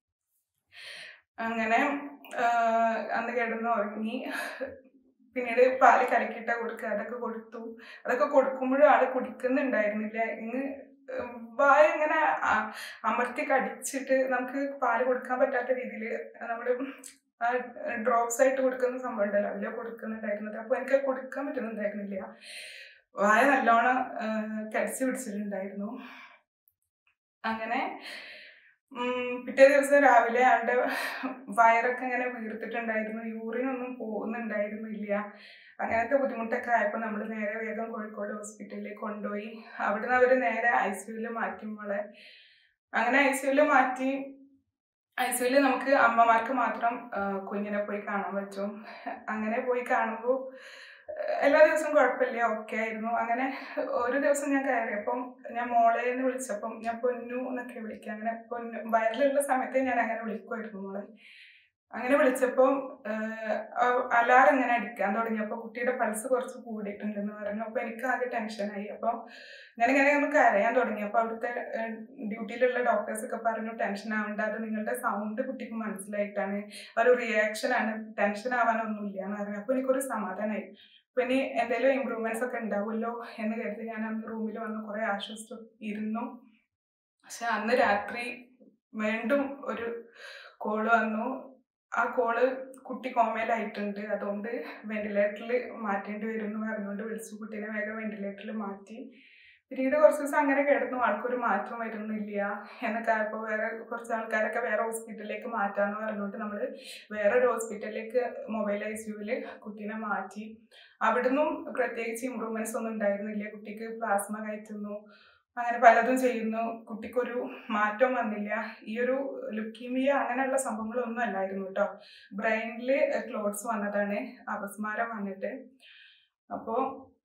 അങ്ങനെ ആ, അന്ന് കിടന്ന് ഉറങ്ങി പിന്നീട് പാല് കലക്കിയിട്ട കൊടുക്കുക അതൊക്കെ കൊടുത്തു അതൊക്കെ കൊടുക്കുമ്പോഴും ആള് കുടിക്കുന്നുണ്ടായിരുന്നില്ല ഇങ്ങ് ഉം, വായ ഇങ്ങനെ അ- അമർത്തി കടിച്ചിട്ട് നമുക്ക് പാല് കൊടുക്കാൻ പറ്റാത്ത രീതിയിൽ നമ്മൾ ഡ്രോപ്സ് ആയിട്ട് കൊടുക്കുന്ന സംഭവം ഉണ്ടല്ലോ അതിലെ കൊടുക്കുന്നുണ്ടായിരുന്നത് അപ്പോൾ എനിക്ക് അത് കൊടുക്കാൻ പറ്റുന്നുണ്ടായിരുന്നില്ല വായ നല്ലോണം ആ, കടിച്ചു പിടിച്ചിട്ടുണ്ടായിരുന്നു അങ്ങനെ ഉം, പിറ്റേ ദിവസം രാവിലെ ആളുടെ വയറൊക്കെ ഇങ്ങനെ വീർത്തിട്ടുണ്ടായിരുന്നു യൂറിൻ ഒന്നും പോകുന്നുണ്ടായിരുന്നില്ല അങ്ങനത്തെ ബുദ്ധിമുട്ടൊക്കെ ആയപ്പോൾ നമ്മൾ നേരെ വേഗം കോഴിക്കോട് ഹോസ്പിറ്റലിലേക്ക് കൊണ്ടുപോയി അവിടുന്ന് അവർ നേരെ ഐ സിയുവിൽ മാറ്റി മോളെ അങ്ങനെ ഐ സിയുവിൽ മാറ്റി ഐ സിയുവിൽ നമുക്ക് അമ്മമാർക്ക് മാത്രം ആ, കുഞ്ഞിനെ പോയി കാണാൻ പറ്റും അങ്ങനെ പോയി കാണുമ്പോൾ എല്ലാ ദിവസവും കുഴപ്പമില്ല ഓക്കെ ആയിരുന്നു അങ്ങനെ ഒരു ദിവസം ഞാൻ കയറിയപ്പം ഞാൻ മോളെ എന്ന് വിളിച്ചപ്പം ഞാൻ പൊന്നു എന്നൊക്കെ വിളിക്കുക അങ്ങനെ പൊന്നു വയറിലുള്ള സമയത്ത് ഞാൻ അങ്ങനെ വിളിക്കുമായിരുന്നു മോളെ അങ്ങനെ വിളിച്ചപ്പം അലാറം ഇങ്ങനെ അടിക്കാൻ തുടങ്ങിയപ്പോൾ കുട്ടിയുടെ പൾസ് കുറച്ച് കൂടിയിട്ടുണ്ടെന്ന് പറഞ്ഞു അപ്പോൾ എനിക്ക് ആകെ ടെൻഷനായി അപ്പോൾ ഞാനിങ്ങനെ ഒന്ന് കരയാൻ തുടങ്ങി അപ്പോൾ അവിടുത്തെ ഡ്യൂട്ടിയിലുള്ള ഡോക്ടേഴ്സൊക്കെ പറഞ്ഞു ടെൻഷൻ ആവണ്ട അത് നിങ്ങളുടെ സൗണ്ട് കുട്ടിക്ക് മനസ്സിലായിട്ടാണ് ആ ഒരു റിയാക്ഷൻ ആണ് ടെൻഷൻ ആവാനൊന്നുമില്ല എന്ന് പറഞ്ഞു അപ്പോൾ എനിക്കൊരു സമാധാനമായി അപ്പോൾ ഇനി എന്തെങ്കിലും ഇമ്പ്രൂവ്മെന്റ്സ് ഒക്കെ ഉണ്ടാവുമല്ലോ എന്ന് കരുതി ഞാൻ അന്ന് റൂമിൽ വന്ന് കുറേ ആശ്വസിച്ചു ഇരുന്നു പക്ഷെ അന്ന് രാത്രി വീണ്ടും ഒരു കോള് വന്നു ആ കോള് കുട്ടി കോമയിലായിട്ടുണ്ട് അതുകൊണ്ട് വെന്റിലേറ്ററിൽ മാറ്റേണ്ടി വരും എന്ന് പറഞ്ഞുകൊണ്ട് വിളിച്ചു കുട്ടീനെ വേഗം വെന്റിലേറ്ററിൽ മാറ്റി പിന്നീട് കുറച്ച് ദിവസം അങ്ങനെ കിടന്നു ആൾക്കൊരു മാറ്റം വരുന്നില്ല എന്നൊക്കെ ആയപ്പോൾ വേറെ കുറച്ച് ആൾക്കാരൊക്കെ വേറെ ഹോസ്പിറ്റലിലേക്ക് മാറ്റാന്ന് പറഞ്ഞുകൊണ്ട് നമ്മൾ വേറൊരു ഹോസ്പിറ്റലിലേക്ക് മൊബൈൽ ഐ സിയുവിൽ കുട്ടീനെ മാറ്റി അവിടുന്നും പ്രത്യേകിച്ച് ഇമ്പ്രൂവ്മെന്റ്സ് ഒന്നും ഉണ്ടായിരുന്നില്ല കുട്ടിക്ക് പ്ലാസ്മ കയറ്റുന്നു അങ്ങനെ പലതും ചെയ്യുന്നു കുട്ടിക്കൊരു മാറ്റം വന്നില്ല ഈ ഒരു ലുക്കീമിയ അങ്ങനെയുള്ള സംഭവങ്ങളൊന്നും അല്ലായിരുന്നു കേട്ടോ ബ്രെയിനിൽ ക്ലോട്ട്സ് വന്നതാണ് അപസ്മാരം വന്നിട്ട് അപ്പോൾ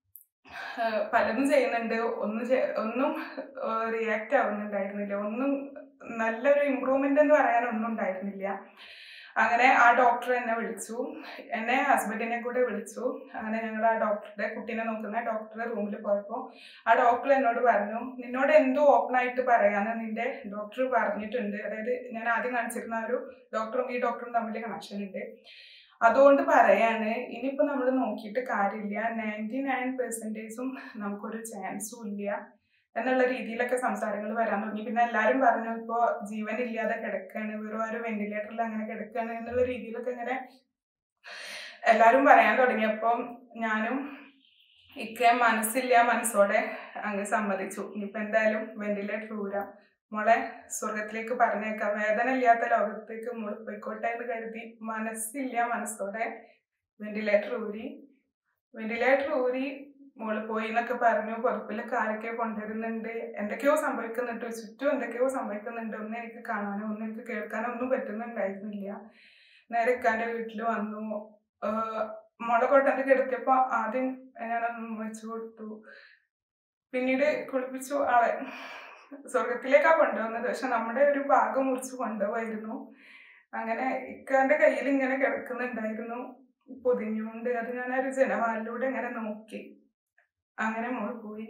പലതും ചെയ്യുന്നുണ്ട് ഒന്നും ചെ- ഒന്നും റിയാക്റ്റ് ആവുന്നുണ്ടായിരുന്നില്ല ഒന്നും നല്ലൊരു ഇമ്പ്രൂവ്മെന്റ് എന്ന് പറയാൻ ഒന്നും ഉണ്ടായിരുന്നില്ല അങ്ങനെ ആ ഡോക്ടർ എന്നെ വിളിച്ചു എന്നെ ഹസ്ബൻഡിനെ കൂടെ വിളിച്ചു അങ്ങനെ ഞങ്ങൾ ആ ഡോക്ടറുടെ കുട്ടീനെ നോക്കുന്ന ഡോക്ടറുടെ റൂമിൽ പോയപ്പോൾ ആ ഡോക്ടർ എന്നോട് പറഞ്ഞു നിന്നോട് എന്തോ ഓപ്പൺ ആയിട്ട് പറയാന്ന് നിന്റെ ഡോക്ടർ പറഞ്ഞിട്ടുണ്ട് അതായത് ഞാൻ ആദ്യം കാണിച്ചിരുന്ന ആ ഒരു ഡോക്ടറും ഈ ഡോക്ടറും തമ്മിൽ കണക്ഷൻ ഉണ്ട് അതുകൊണ്ട് പറയാണ് ഇനിയിപ്പോൾ നമ്മൾ നോക്കിയിട്ട് കാര്യമില്ല നയൻറ്റി നയൻ പെർസെൻറ്റേജും നമുക്കൊരു ചാൻസും ഇല്ല എന്നുള്ള രീതിയിലൊക്കെ സംസാരങ്ങൾ വരാൻ തുടങ്ങി പിന്നെ എല്ലാവരും പറഞ്ഞു ഇപ്പോൾ ജീവൻ ഇല്ലാതെ കിടക്കാണ് വെറും ഒരു വെന്റിലേറ്ററിൽ അങ്ങനെ കിടക്കാണ് എന്നുള്ള രീതിയിലൊക്കെ ഇങ്ങനെ എല്ലാവരും പറയാൻ തുടങ്ങിയപ്പം ഞാനും ഇക്ക മനസ്സില്ല മനസ്സോടെ അങ്ങ് സമ്മതിച്ചു ഇനിയിപ്പോൾ എന്തായാലും വെന്റിലേറ്റർ ഊരാം മോളെ സ്വർഗത്തിലേക്ക് പറഞ്ഞേക്കാം വേദന ഇല്ലാത്ത ലോകത്തേക്ക് മോള് പോയിക്കോട്ടെ എന്ന് കരുതി മനസ്സില്ല മനസ്സോടെ വെന്റിലേറ്റർ ഊരി വെന്റിലേറ്റർ ഊരി മോള് പോയി എന്നൊക്കെ പറഞ്ഞു പുറപ്പിലൊക്കെ ആരൊക്കെയോ കൊണ്ടുവരുന്നുണ്ട് എന്തൊക്കെയോ സംഭവിക്കുന്നുണ്ട് ചുറ്റും എന്തൊക്കെയോ സംഭവിക്കുന്നുണ്ട് ഒന്നും എനിക്ക് കാണാനോ ഒന്നും എനിക്ക് കേൾക്കാനോ ഒന്നും പറ്റുന്നുണ്ടായിരുന്നില്ല നേരെ ഇക്കാൻ്റെ വീട്ടിൽ വന്നു ആഹ് മോളെ കൊട്ടൻ്റെ കിടത്തിയപ്പോൾ ആദ്യം ഞാനൊന്ന് വെച്ചു കൊടുത്തു പിന്നീട് കുളിപ്പിച്ചു ആളെ സ്വർഗത്തിലേക്കാണ് കൊണ്ടുവന്നത് പക്ഷെ നമ്മുടെ ഒരു ഭാഗം മുറിച്ച് കൊണ്ടുപോയിരുന്നു അങ്ങനെ ഇക്കാന്റെ കയ്യിൽ ഇങ്ങനെ കിടക്കുന്നുണ്ടായിരുന്നു പൊതിഞ്ഞുകൊണ്ട് അത് ഞാൻ ഒരു ജനവാലിലൂടെ ഇങ്ങനെ നോക്കി അങ്ങനെ മോൾ പോയി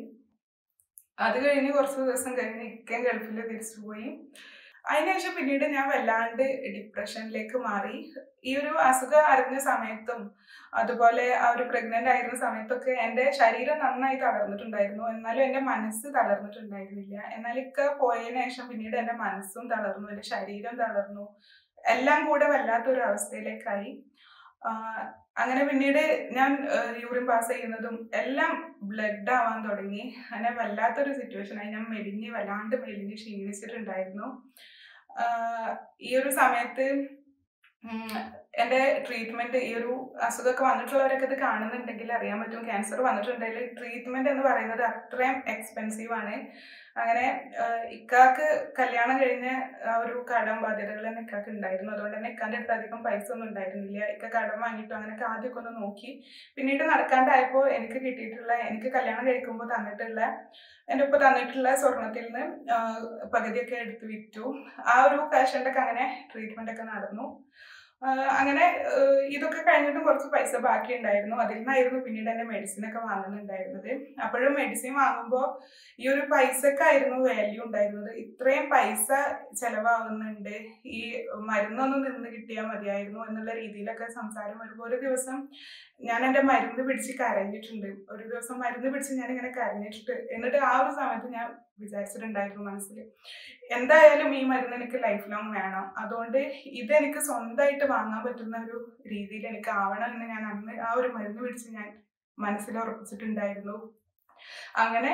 അത് കഴിഞ്ഞ് കുറച്ച് ദിവസം കഴിഞ്ഞ് ഇക്കയും ഗൾഫിൽ തിരിച്ചു പോയി അതിനുശേഷം പിന്നീട് ഞാൻ വല്ലാണ്ട് ഡിപ്രഷനിലേക്ക് മാറി ഈ ഒരു അസുഖം അറിഞ്ഞ സമയത്തും അതുപോലെ ആ ഒരു പ്രഗ്നന്റ് ആയിരുന്ന സമയത്തൊക്കെ എൻ്റെ ശരീരം നന്നായി തളർന്നിട്ടുണ്ടായിരുന്നു എന്നാലും എൻ്റെ മനസ്സ് തളർന്നിട്ടുണ്ടായിരുന്നില്ല എന്നാൽ ഇക്ക പോയതിനു ശേഷം പിന്നീട് എൻ്റെ മനസ്സും തളർന്നു എൻ്റെ ശരീരം തളർന്നു എല്ലാം കൂടെ വല്ലാത്തൊരു അവസ്ഥയിലേക്കായി ആഹ് അങ്ങനെ പിന്നീട് ഞാൻ യൂറിൻ പാസ് ചെയ്യുന്നതും എല്ലാം ബ്ലഡ് ആവാൻ തുടങ്ങി അങ്ങനെ വല്ലാത്തൊരു സിറ്റുവേഷൻ ആയി ഞാൻ മെലിഞ്ഞ് വല്ലാണ്ട് മെലിഞ്ഞ് ക്ഷീണിച്ചിട്ടുണ്ടായിരുന്നു ആഹ് ഈ ഒരു സമയത്ത് ഉം, എൻ്റെ ട്രീറ്റ്മെന്റ് ഈ ഒരു അസുഖമൊക്കെ വന്നിട്ടുള്ളവരൊക്കെ ഇത് കാണുന്നുണ്ടെങ്കിൽ അറിയാൻ പറ്റും ക്യാൻസർ വന്നിട്ടുണ്ടെങ്കിൽ ട്രീറ്റ്മെന്റ് എന്ന് പറയുന്നത് അത്രയും എക്സ്പെൻസീവ് ആണ് അങ്ങനെ ആഹ് ഇക്കാക്ക് കല്യാണം കഴിഞ്ഞ ആ ഒരു കടം ബാധ്യതകൾ തന്നെ ഇക്കാക്ക് ഉണ്ടായിരുന്നു അതുകൊണ്ട് തന്നെ ഇക്കാൻ്റെ അടുത്ത് അധികം പൈസ ഒന്നും ഉണ്ടായിരുന്നില്ല ഇക്ക കടം വാങ്ങിയിട്ടു അങ്ങനെയൊക്കെ ആദ്യമൊക്കെ ഒന്ന് നോക്കി പിന്നീട് നടക്കാണ്ടായപ്പോൾ എനിക്ക് കിട്ടിയിട്ടുള്ള എനിക്ക് കല്യാണം കഴിക്കുമ്പോൾ തന്നിട്ടുള്ള എൻ്റെ ഉപ്പ തന്നിട്ടുള്ള സ്വർണത്തിൽ നിന്ന് ആഹ് പകുതിയൊക്കെ എടുത്ത് വിറ്റു ആ ഒരു പേഷ്യൻ്റൊക്കെ അങ്ങനെ ട്രീറ്റ്മെൻ്റ് ഒക്കെ നടന്നു ആഹ് അങ്ങനെ ആഹ് ഇതൊക്കെ കഴിഞ്ഞിട്ടും കുറച്ച് പൈസ ബാക്കി ഉണ്ടായിരുന്നു അതിൽ നിന്നായിരുന്നു പിന്നീട് എൻ്റെ മെഡിസിൻ ഒക്കെ വാങ്ങുന്നുണ്ടായിരുന്നത് അപ്പോഴും മെഡിസിൻ വാങ്ങുമ്പോൾ ഈ ഒരു പൈസക്കായിരുന്നു വാല്യൂ ഉണ്ടായിരുന്നത് ഇത്രയും പൈസ ചെലവാകുന്നുണ്ട് ഈ മരുന്നൊന്നും നിന്ന് കിട്ടിയാൽ മതിയായിരുന്നു എന്നുള്ള രീതിയിലൊക്കെ സംസാരം വരുമ്പോൾ ഒരു ദിവസം ഞാൻ എൻ്റെ മരുന്ന് പിടിച്ച് കരഞ്ഞിട്ടുണ്ട് ഒരു ദിവസം മരുന്ന് പിടിച്ച് ഞാൻ ഇങ്ങനെ കരഞ്ഞിട്ടുണ്ട് എന്നിട്ട് ആ ഒരു സമയത്ത് ഞാൻ വിചാരിച്ചിട്ടുണ്ടായിരുന്നു മനസ്സിൽ എന്തായാലും ഈ മരുന്ന് എനിക്ക് ലൈഫ് ലോങ് വേണം അതുകൊണ്ട് ഇതെനിക്ക് സ്വന്തമായിട്ട് വാങ്ങാൻ പറ്റുന്ന ഒരു രീതിയിൽ എനിക്ക് ആവണം എന്ന് ഞാൻ അന്ന് ആ ഒരു മരുന്ന് പിടിച്ച് ഞാൻ മനസ്സിൽ ഉറപ്പിച്ചിട്ടുണ്ടായിരുന്നു അങ്ങനെ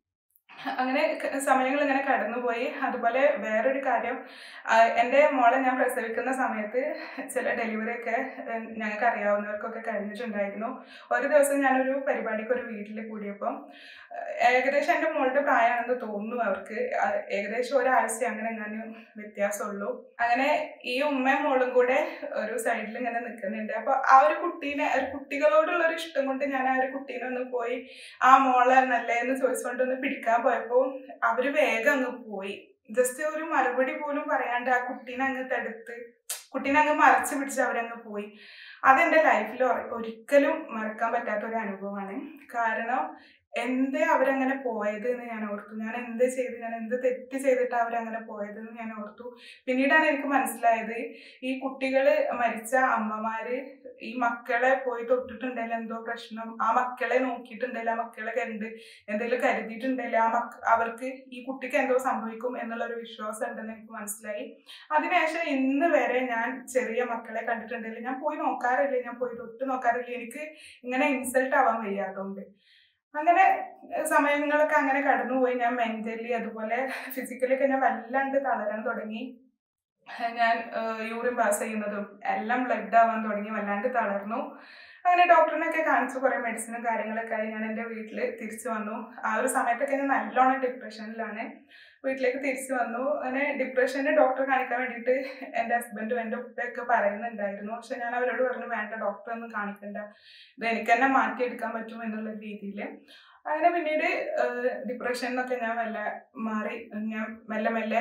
അങ്ങനെ ക- സമയങ്ങൾ ഇങ്ങനെ കടന്നുപോയി അതുപോലെ വേറൊരു കാര്യം ആ, എൻ്റെ മോളെ ഞാൻ പ്രസവിക്കുന്ന സമയത്ത് ചില ഡെലിവറി ഒക്കെ ഏഹ്, ഞങ്ങൾക്ക് അറിയാവുന്നവർക്കൊക്കെ കഴിഞ്ഞിട്ടുണ്ടായിരുന്നു ഒരു ദിവസം ഞാനൊരു പരിപാടിക്ക് ഒരു വീട്ടിൽ കൂടിയപ്പം ഏഹ്, ഏകദേശം എൻ്റെ മോളുടെ പ്രായമാണെന്ന് തോന്നുന്നു അവർക്ക് ആ, ഏകദേശം ഒരാഴ്ച അങ്ങനെ ഞാൻ വ്യത്യാസമുള്ളൂ അങ്ങനെ ഈ ഉമ്മയും മോളും കൂടെ ഒരു സൈഡിൽ ഇങ്ങനെ നിൽക്കുന്നുണ്ട് അപ്പോൾ ആ ഒരു കുട്ടീനെ ഒരു കുട്ടികളോടുള്ള ഒരു ഇഷ്ടം കൊണ്ട് ഞാൻ ആ ഒരു കുട്ടീനെ ഒന്ന് പോയി ആ മോളെ നല്ലേ എന്ന് ചോദിച്ചുകൊണ്ട് ഒന്ന് പിടിക്കാൻ പോയപ്പോൾ അവര് വേഗം അങ്ങ് പോയി ജസ്റ്റ് ഒരു മറുപടി പോലും പറയാണ്ട് ആ കുട്ടീനെ അങ്ങ് തടുത്ത് കുട്ടീനെ അങ്ങ് മറച്ചു പിടിച്ച് അവരങ്ങ് പോയി അതെന്റെ ലൈഫിൽ ഒരിക്കലും മറക്കാൻ പറ്റാത്ത ഒരു അനുഭവമാണ് കാരണം എന്തേ അവരങ്ങനെ പോയത് എന്ന് ഞാൻ ഓർത്തു ഞാൻ എന്ത് ചെയ്ത് ഞാൻ എന്ത് തെറ്റ് ചെയ്തിട്ട് അവരങ്ങനെ പോയത് എന്ന് ഞാൻ ഓർത്തു പിന്നീടാണ് എനിക്ക് മനസ്സിലായത് ഈ കുട്ടികൾ മരിച്ച അമ്മമാര് ഈ മക്കളെ പോയി തൊട്ടിട്ടുണ്ടെങ്കിൽ എന്തോ പ്രശ്നം ആ മക്കളെ നോക്കിയിട്ടുണ്ടെങ്കിൽ ആ മക്കളെ കണ്ട് എന്തെങ്കിലും കരുതിയിട്ടുണ്ടെങ്കിൽ ആ മക്ക അവർക്ക് ഈ കുട്ടിക്ക് എന്തോ സംഭവിക്കും എന്നുള്ള ഒരു വിശ്വാസം ഉണ്ടെന്ന് എനിക്ക് മനസ്സിലായി അതിനുശേഷം ഇന്ന് വരെ ഞാൻ ചെറിയ മക്കളെ കണ്ടിട്ടുണ്ടെങ്കിൽ ഞാൻ പോയി നോക്കാറില്ല ഞാൻ പോയി തൊട്ട് നോക്കാറില്ല എനിക്ക് ഇങ്ങനെ ഇൻസൾട്ട് ആവാൻ വയ്യ അതുകൊണ്ട് അങ്ങനെ ഏഹ് സമയങ്ങളൊക്കെ അങ്ങനെ കടന്നുപോയി ഞാൻ മെന്റലി അതുപോലെ ഫിസിക്കലി ഒക്കെ ഞാൻ വല്ലാണ്ട് തളരാൻ തുടങ്ങി ഞാൻ യൂറിൻ പാസ് ചെയ്യുന്നതും എല്ലാം ബ്ലഡ് ആവാൻ തുടങ്ങി വല്ലാണ്ട് തളർന്നു അങ്ങനെ ഡോക്ടറിനൊക്കെ കാണിച്ചു കുറേ മെഡിസിനും കാര്യങ്ങളൊക്കെ ആയി ഞാൻ എൻ്റെ വീട്ടിൽ തിരിച്ചു വന്നു ആ ഒരു സമയത്തൊക്കെ ഞാൻ നല്ലോണം ഡിപ്രഷനിലാണ് വീട്ടിലേക്ക് തിരിച്ചു വന്നു അങ്ങനെ ഡിപ്രഷന് ഡോക്ടറെ കാണിക്കാൻ വേണ്ടിയിട്ട് എൻ്റെ ഹസ്ബൻഡും എൻ്റെ ഉപ്പയൊക്കെ പറയുന്നുണ്ടായിരുന്നു പക്ഷെ ഞാൻ അവരോട് പറഞ്ഞു വേണ്ട ഡോക്ടറെ ഒന്നും കാണിക്കണ്ട ഇത് എനിക്ക് തന്നെ മാറ്റിയെടുക്കാൻ പറ്റും എന്നുള്ള രീതിയിൽ അങ്ങനെ പിന്നീട് ഡിപ്രഷൻ എന്നൊക്കെ ഞാൻ മെല്ലെ മാറി ഞാൻ മെല്ലെ മെല്ലെ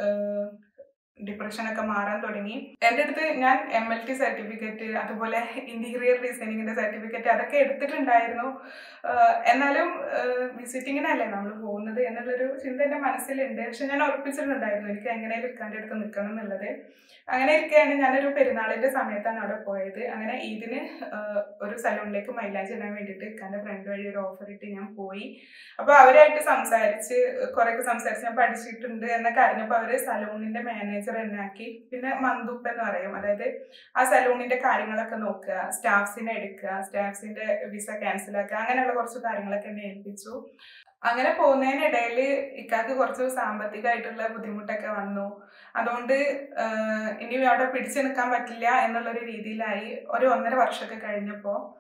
ഡിപ്രഷനൊക്കെ മാറാൻ തുടങ്ങി എൻ്റെ അടുത്ത് ഞാൻ എം എൽ ടി സർട്ടിഫിക്കറ്റ് അതുപോലെ ഇന്റീരിയർ ഡിസൈനിങ്ങിന്റെ സർട്ടിഫിക്കറ്റ് അതൊക്കെ എടുത്തിട്ടുണ്ടായിരുന്നു ആഹ് എന്നാലും വിസിറ്റിങ്ങിനല്ലേ നമ്മൾ പോകുന്നത് എന്നുള്ളൊരു ചിന്ത എൻ്റെ മനസ്സിലുണ്ട് പക്ഷെ ഞാൻ ഉറപ്പിച്ചിട്ടുണ്ടായിരുന്നു എനിക്ക് എങ്ങനെയും ഇക്കാൻ്റെ അടുത്ത് നിൽക്കണം എന്നുള്ളത് അങ്ങനെ ഇരിക്കുകയാണ് ഞാനൊരു പെരുന്നാളിന്റെ സമയത്താണ് അവിടെ പോയത് അങ്ങനെ ഇതിന് ഒരു സലൂണിലേക്ക് മൈലാഞ്ചി ഇടാൻ വേണ്ടിയിട്ട് ഇക്കാൻ്റെ ഫ്രണ്ട് വഴി ഒരു ഓഫർ ഇട്ട് ഞാൻ പോയി അപ്പോൾ അവരായിട്ട് സംസാരിച്ച് കുറേയൊക്കെ സംസാരിച്ച് ഞാൻ പഠിച്ചിട്ടുണ്ട് എന്നൊക്കെ അറിഞ്ഞപ്പോൾ അവർ സലൂണിന്റെ മാനേജർ എന്നെ ആക്കി പിന്നെ മന്ദുപ്പ് എന്ന് പറയും അതായത് ആ സലൂണിന്റെ കാര്യങ്ങളൊക്കെ നോക്കുക സ്റ്റാഫ്സിനെ എടുക്കുക സ്റ്റാഫ്സിന്റെ വിസ ക്യാൻസൽ ആക്കുക അങ്ങനെയുള്ള കുറച്ച് കാര്യങ്ങളൊക്കെ എന്നെ ഏൽപ്പിച്ചു അങ്ങനെ പോകുന്നതിനിടയിൽ ഇക്കാക്ക് കുറച്ച് സാമ്പത്തികമായിട്ടുള്ള ബുദ്ധിമുട്ടൊക്കെ വന്നു അതുകൊണ്ട് ആഹ് ഇനി അവിടെ പിടിച്ചു നിൽക്കാൻ പറ്റില്ല എന്നുള്ളൊരു രീതിയിലായി ഒരു ഒന്നര വർഷമൊക്കെ കഴിഞ്ഞപ്പോൾ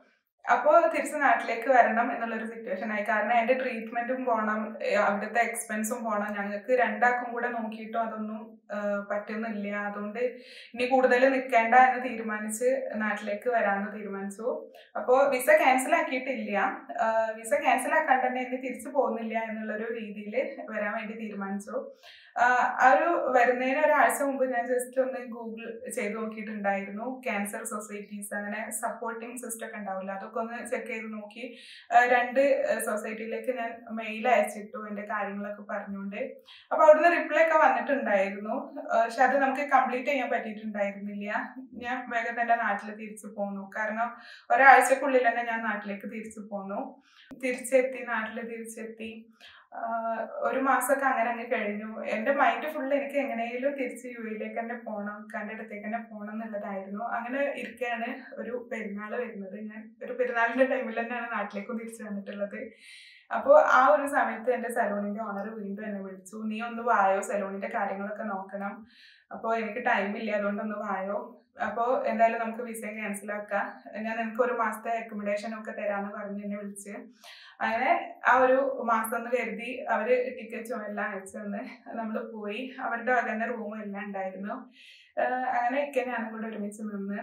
അപ്പോൾ തിരിച്ച് നാട്ടിലേക്ക് വരണം എന്നുള്ളൊരു സിറ്റുവേഷൻ ആയി കാരണം എൻ്റെ ട്രീറ്റ്മെൻറ്റും പോകണം ഏഹ് അവിടുത്തെ എക്സ്പെൻസും പോകണം ഞങ്ങൾക്ക് രണ്ടാൾക്കും കൂടെ നോക്കിയിട്ടും അതൊന്നും ഏഹ് പറ്റുന്നില്ല അതുകൊണ്ട് ഇനി കൂടുതൽ നിൽക്കേണ്ട എന്ന് തീരുമാനിച്ച് നാട്ടിലേക്ക് വരാമെന്ന് തീരുമാനിച്ചു അപ്പോൾ വിസ ക്യാൻസൽ ആക്കിയിട്ടില്ല ആഹ് വിസ ക്യാൻസൽ ആക്കാണ്ട് തന്നെ ഇനി തിരിച്ചു പോകുന്നില്ല എന്നുള്ളൊരു രീതിയിൽ വരാൻ വേണ്ടി തീരുമാനിച്ചു ആഹ് ആ ഒരു വരുന്നതിന് ഒരാഴ്ച മുമ്പ് ഞാൻ ജസ്റ്റ് ഒന്ന് ഗൂഗിൾ ചെയ്ത് നോക്കിയിട്ടുണ്ടായിരുന്നു ക്യാൻസർ സൊസൈറ്റീസ് അങ്ങനെ സപ്പോർട്ടിങ് സിസ്റ്റം ഒക്കെ ഉണ്ടാവില്ല അതൊക്കെ ഒന്ന് ചെക്ക് ചെയ്ത് നോക്കി ആഹ് രണ്ട് സൊസൈറ്റിയിലേക്ക് ഞാൻ മെയിൽ അയച്ചിട്ടു എൻ്റെ കാര്യങ്ങളൊക്കെ പറഞ്ഞുകൊണ്ട് അപ്പോൾ അവിടുന്ന് റിപ്ലൈ ഒക്കെ വന്നിട്ടുണ്ടായിരുന്നു ആഹ് പക്ഷെ അത് നമുക്ക് കംപ്ലീറ്റ് ചെയ്യാൻ പറ്റിയിട്ടുണ്ടായിരുന്നില്ല ഞാൻ വേഗം തന്നെ നാട്ടിൽ തിരിച്ചു പോന്നു കാരണം ഒരാഴ്ചക്കുള്ളിൽ തന്നെ ഞാൻ നാട്ടിലേക്ക് തിരിച്ചു പോന്നു തിരിച്ചെത്തി നാട്ടിൽ തിരിച്ചെത്തി ആഹ് ഒരു മാസമൊക്കെ അങ്ങനെ അങ്ങ് കഴിഞ്ഞു എൻ്റെ മൈൻഡ് ഫുള്ള് എനിക്ക് എങ്ങനെയും തിരിച്ച് യു എയിലേക്ക് തന്നെ പോകണം കൻ്റെ അടുത്തേക്ക് തന്നെ പോകണം എന്നുള്ളതായിരുന്നു അങ്ങനെ ഇരിക്കുകയാണ് ഒരു പെരുന്നാൾ വരുന്നത് ഞാൻ ഒരു പെരുന്നാളിൻ്റെ ടൈമിൽ തന്നെയാണ് നാട്ടിലേക്കും തിരിച്ചു വന്നിട്ടുള്ളത് അപ്പോൾ ആ ഒരു സമയത്ത് എൻ്റെ സലൂണിൻ്റെ ഓണർ വീണ്ടും എന്നെ വിളിച്ചു നീ ഒന്ന് വായോ സലൂണിൻ്റെ കാര്യങ്ങളൊക്കെ നോക്കണം അപ്പോൾ എനിക്ക് ടൈമില്ല അതുകൊണ്ടൊന്ന് വായോ അപ്പോൾ എന്തായാലും നമുക്ക് വിസ ക്യാൻസൽ ആക്കാം ഞാൻ നിനക്ക് ഒരു മാസത്തെ അക്കോമഡേഷൻ ഒക്കെ തരാമെന്ന് പറഞ്ഞ് എന്നെ വിളിച്ച് അങ്ങനെ ആ ഒരു മാസം എന്ന് കരുതി അവർ ടിക്കറ്റും എല്ലാം അയച്ചു തന്ന് നമ്മൾ പോയി അവരുടെ വക തന്നെ റൂമും എല്ലാം ഉണ്ടായിരുന്നു ആഹ് അങ്ങനെയൊക്കെ ഞാനും കൂടെ ഒരുമിച്ച് നിന്ന്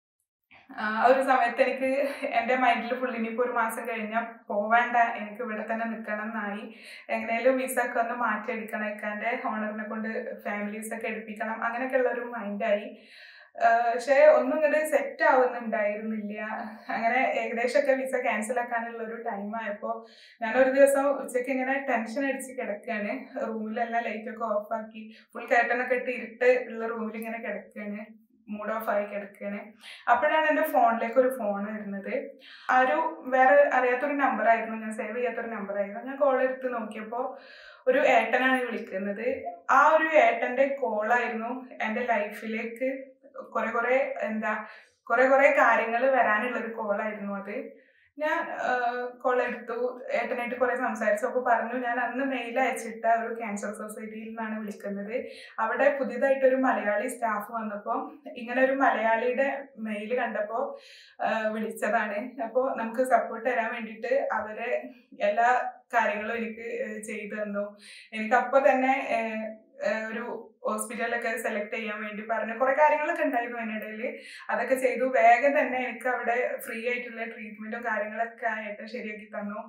ആ ഒരു സമയത്ത് എനിക്ക് എൻ്റെ മൈൻഡിൽ ഫുൾ ഇനിയിപ്പോൾ ഒരു മാസം കഴിഞ്ഞാൽ പോവേണ്ട എനിക്ക് ഇവിടെ തന്നെ നിൽക്കണം എന്നായി എങ്ങനെയാലും വിസ ഒക്കെ ഒന്ന് മാറ്റിയെടുക്കണം ഇക്കാൻ്റെ ഓണറിനെ കൊണ്ട് ഫാമിലീസ് ഒക്കെ എടുപ്പിക്കണം അങ്ങനെയൊക്കെയുള്ള ഒരു മൈൻഡായി പക്ഷേ ഒന്നും ഇങ്ങോട്ട് സെറ്റ് ആവുന്നുണ്ടായിരുന്നില്ല അങ്ങനെ ഏകദേശമൊക്കെ വിസ ക്യാൻസൽ ആക്കാനുള്ള ഒരു ടൈം ആയപ്പോൾ ഞാനൊരു ദിവസം ഉച്ചയ്ക്ക് ഇങ്ങനെ ടെൻഷൻ അടിച്ച് കിടക്കുകയാണ് റൂമിലെല്ലാം ലൈറ്റൊക്കെ ഓഫാക്കി ഫുൾ കയറ്റനൊക്കെ ഇട്ട് ഇരുട്ട് ഉള്ള റൂമിൽ ഇങ്ങനെ കിടക്കുകയാണ് മൂഡ് ഓഫ് ആയി കിടക്കുകയാണ് അപ്പോഴാണ് എൻ്റെ ഫോണിലേക്ക് ഒരു ഫോൺ വരുന്നത് ആ ഒരു വേറെ അറിയാത്തൊരു നമ്പർ ആയിരുന്നു ഞാൻ സേവ് ചെയ്യാത്തൊരു നമ്പർ ആയിരുന്നു ഞാൻ കോൾ എടുത്ത് നോക്കിയപ്പോൾ ഒരു ഏട്ടനാണ് വിളിക്കുന്നത് ആ ഒരു ഏട്ടൻ്റെ കോളായിരുന്നു എൻ്റെ ലൈഫിലേക്ക് കുറെ കുറെ എന്താ കുറെ കുറെ കാര്യങ്ങൾ വരാനുള്ള ഒരു കോളായിരുന്നു അത് ഞാൻ കോൾ എടുത്തു ഏട്ടനായിട്ട് കുറെ സംസാരിച്ചു അപ്പോൾ പറഞ്ഞു ഞാൻ അന്ന് മെയിൽ അയച്ചിട്ട ഒരു ക്യാൻസർ സൊസൈറ്റിയിൽ നിന്നാണ് വിളിക്കുന്നത് അവിടെ പുതിയതായിട്ടൊരു മലയാളി സ്റ്റാഫ് വന്നപ്പോൾ ഇങ്ങനെ ഒരു മലയാളിയുടെ മെയിൽ കണ്ടപ്പോൾ വിളിച്ചതാണ് അപ്പോൾ നമുക്ക് സപ്പോർട്ട് തരാൻ വേണ്ടിയിട്ട് അവരെ എല്ലാ കാര്യങ്ങളും എനിക്ക് ചെയ്തു തന്നു എനിക്ക് അപ്പോൾ തന്നെ ഒരു ഹോസ്പിറ്റലൊക്കെ സെലക്ട് ചെയ്യാൻ വേണ്ടി പറഞ്ഞു കുറെ കാര്യങ്ങളൊക്കെ ഉണ്ടായിരുന്നു അതിനിടയിൽ അതൊക്കെ ചെയ്തു വേഗം തന്നെ എനിക്ക് അവിടെ ഫ്രീ ആയിട്ടുള്ള ട്രീറ്റ്മെന്റും കാര്യങ്ങളൊക്കെ ആയിട്ട് ശരിയാക്കി തന്നു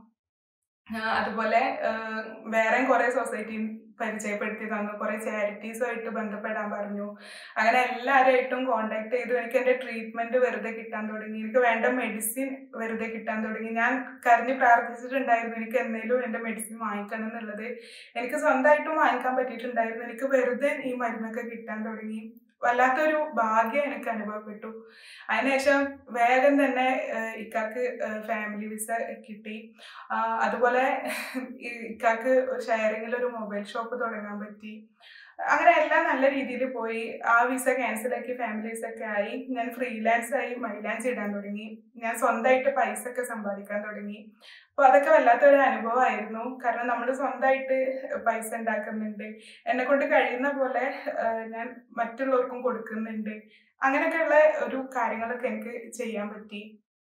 അതുപോലെ വേറെയും കുറെ സൊസൈറ്റി പരിചയപ്പെടുത്തി തന്നു കുറെ ചാരിറ്റീസുമായിട്ട് ബന്ധപ്പെടാൻ പറഞ്ഞു അങ്ങനെ എല്ലാവരുമായിട്ടും കോണ്ടാക്ട് ചെയ്തു എനിക്ക് എൻ്റെ ട്രീറ്റ്മെന്റ് വെറുതെ കിട്ടാൻ തുടങ്ങി എനിക്ക് വേണ്ട മെഡിസിൻ വെറുതെ കിട്ടാൻ തുടങ്ങി ഞാൻ കരഞ്ഞ് പ്രാർത്ഥിച്ചിട്ടുണ്ടായിരുന്നു എനിക്ക് എന്തെങ്കിലും എൻ്റെ മെഡിസിൻ വാങ്ങിക്കണം എന്നുള്ളത് എനിക്ക് സ്വന്തമായിട്ടും വാങ്ങിക്കാൻ പറ്റിയിട്ടുണ്ടായിരുന്നു എനിക്ക് വെറുതെ ഈ മരുന്നൊക്കെ കിട്ടാൻ തുടങ്ങി വല്ലാത്തൊരു ഭാഗ്യം എനിക്ക് അനുഭവപ്പെട്ടു അതിനുശേഷം വേഗം തന്നെ ഇക്കാക്ക് ഫാമിലി വിസ കിട്ടി അതുപോലെ ഇക്കാക്ക് ഷെയറിങ്ങിൽ ഒരു മൊബൈൽ ഷോപ്പ് തുടങ്ങാൻ പറ്റി അങ്ങനെ എല്ലാം നല്ല രീതിയിൽ പോയി ആ വിസ ക്യാൻസൽ ആക്കി ഫാമിലീസ് ഒക്കെ ആയി ഞാൻ ഫ്രീലാൻസ് ആയി മൈലാൻസ് ഇടാൻ തുടങ്ങി ഞാൻ സ്വന്തമായിട്ട് പൈസ ഒക്കെ സമ്പാദിക്കാൻ തുടങ്ങി അപ്പോൾ അതൊക്കെ വല്ലാത്തൊരു അനുഭവമായിരുന്നു കാരണം നമ്മൾ സ്വന്തമായിട്ട് പൈസ ഉണ്ടാക്കുന്നുണ്ട് എന്നെ കൊണ്ട് കഴിയുന്ന പോലെ ഞാൻ മറ്റുള്ളവർക്കും കൊടുക്കുന്നുണ്ട് അങ്ങനെയൊക്കെയുള്ള ഒരു കാര്യങ്ങളൊക്കെ എനിക്ക് ചെയ്യാൻ പറ്റി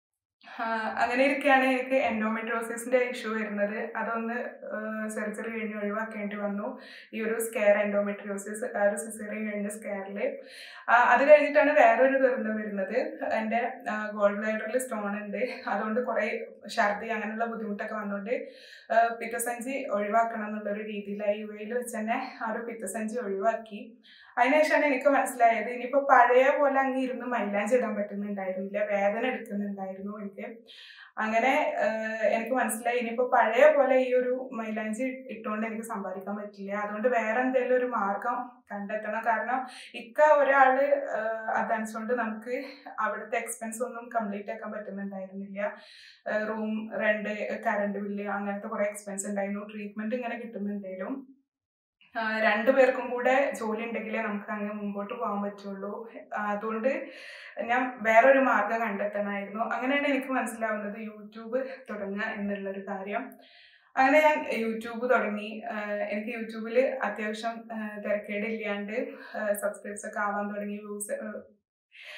അങ്ങനെ ഇരിക്കുകയാണ് എനിക്ക് എൻഡോമെട്രോസിസിന്റെ ഇഷ്യൂ വരുന്നത് അതൊന്ന് സർജറി കഴിഞ്ഞ് ഒഴിവാക്കേണ്ടി വന്നു ഈ ഒരു സ്കെയർ എൻഡോമെട്രിയോസിസ് ആ ഒരു സിസറി കഴിഞ്ഞ സ്കെയറിൽ അത് കഴിഞ്ഞിട്ടാണ് വേറൊരു ദുരന്തം വരുന്നത് എൻ്റെ ഗോൾഡ് ബ്ലേഡറിൽ സ്റ്റോൺ ഉണ്ട് അതുകൊണ്ട് കുറേ ഛർദി അങ്ങനെയുള്ള ബുദ്ധിമുട്ടൊക്കെ വന്നുകൊണ്ട് പിത്തസഞ്ചി ഒഴിവാക്കണം എന്നുള്ളൊരു രീതിയിലായി യു എയിൽ വെച്ച് തന്നെ ആ ഒരു പിത്തസഞ്ചി ഒഴിവാക്കി അതിനുശേഷമാണ് എനിക്ക് മനസ്സിലായത് ഇനിയിപ്പോൾ പഴയ പോലെ അങ്ങ് ഇരുന്ന് മൈലാഞ്ചി ഇടാൻ പറ്റുന്നുണ്ടായിരുന്നില്ല വേദന എടുക്കുന്നുണ്ടായിരുന്നു എനിക്ക് അങ്ങനെ എനിക്ക് മനസ്സിലായി ഇനിയിപ്പോൾ പഴയ പോലെ ഈ ഒരു മൈലാഞ്ചി ഇട്ടുകൊണ്ട് എനിക്ക് സമ്പാദിക്കാൻ പറ്റില്ല അതുകൊണ്ട് വേറെ എന്തെങ്കിലും ഒരു മാർഗം കണ്ടെത്തണം കാരണം ഇക്ക ഒരാള് അതനുസരിച്ചുകൊണ്ട് നമുക്ക് അവിടുത്തെ എക്സ്പെൻസ് ഒന്നും കംപ്ലീറ്റ് ആക്കാൻ പറ്റുന്നുണ്ടായിരുന്നില്ല റൂം റെന്റ് കറണ്ട് ബില്ല് അങ്ങനത്തെ കുറെ എക്സ്പെൻസ് ഉണ്ടായിരുന്നു ട്രീറ്റ്മെന്റ് ഇങ്ങനെ കിട്ടുന്നുണ്ടെങ്കിലും രണ്ടു പേർക്കും കൂടെ ജോലി ഉണ്ടെങ്കിലേ നമുക്ക് അങ്ങ് മുമ്പോട്ട് പോകാൻ പറ്റുള്ളൂ അതുകൊണ്ട് ഞാൻ വേറൊരു മാർഗം കണ്ടെത്തണമായിരുന്നു അങ്ങനെയാണ് എനിക്ക് മനസ്സിലാവുന്നത് യൂട്യൂബ് തുടങ്ങുക എന്നുള്ളൊരു കാര്യം അങ്ങനെ ഞാൻ യൂട്യൂബ് തുടങ്ങി എനിക്ക് യൂട്യൂബിൽ അത്യാവശ്യം തിരക്കേടില്ലാണ്ട് സബ്സ്ക്രൈബ്സ് ഒക്കെ ആവാൻ തുടങ്ങി വ്യൂസ്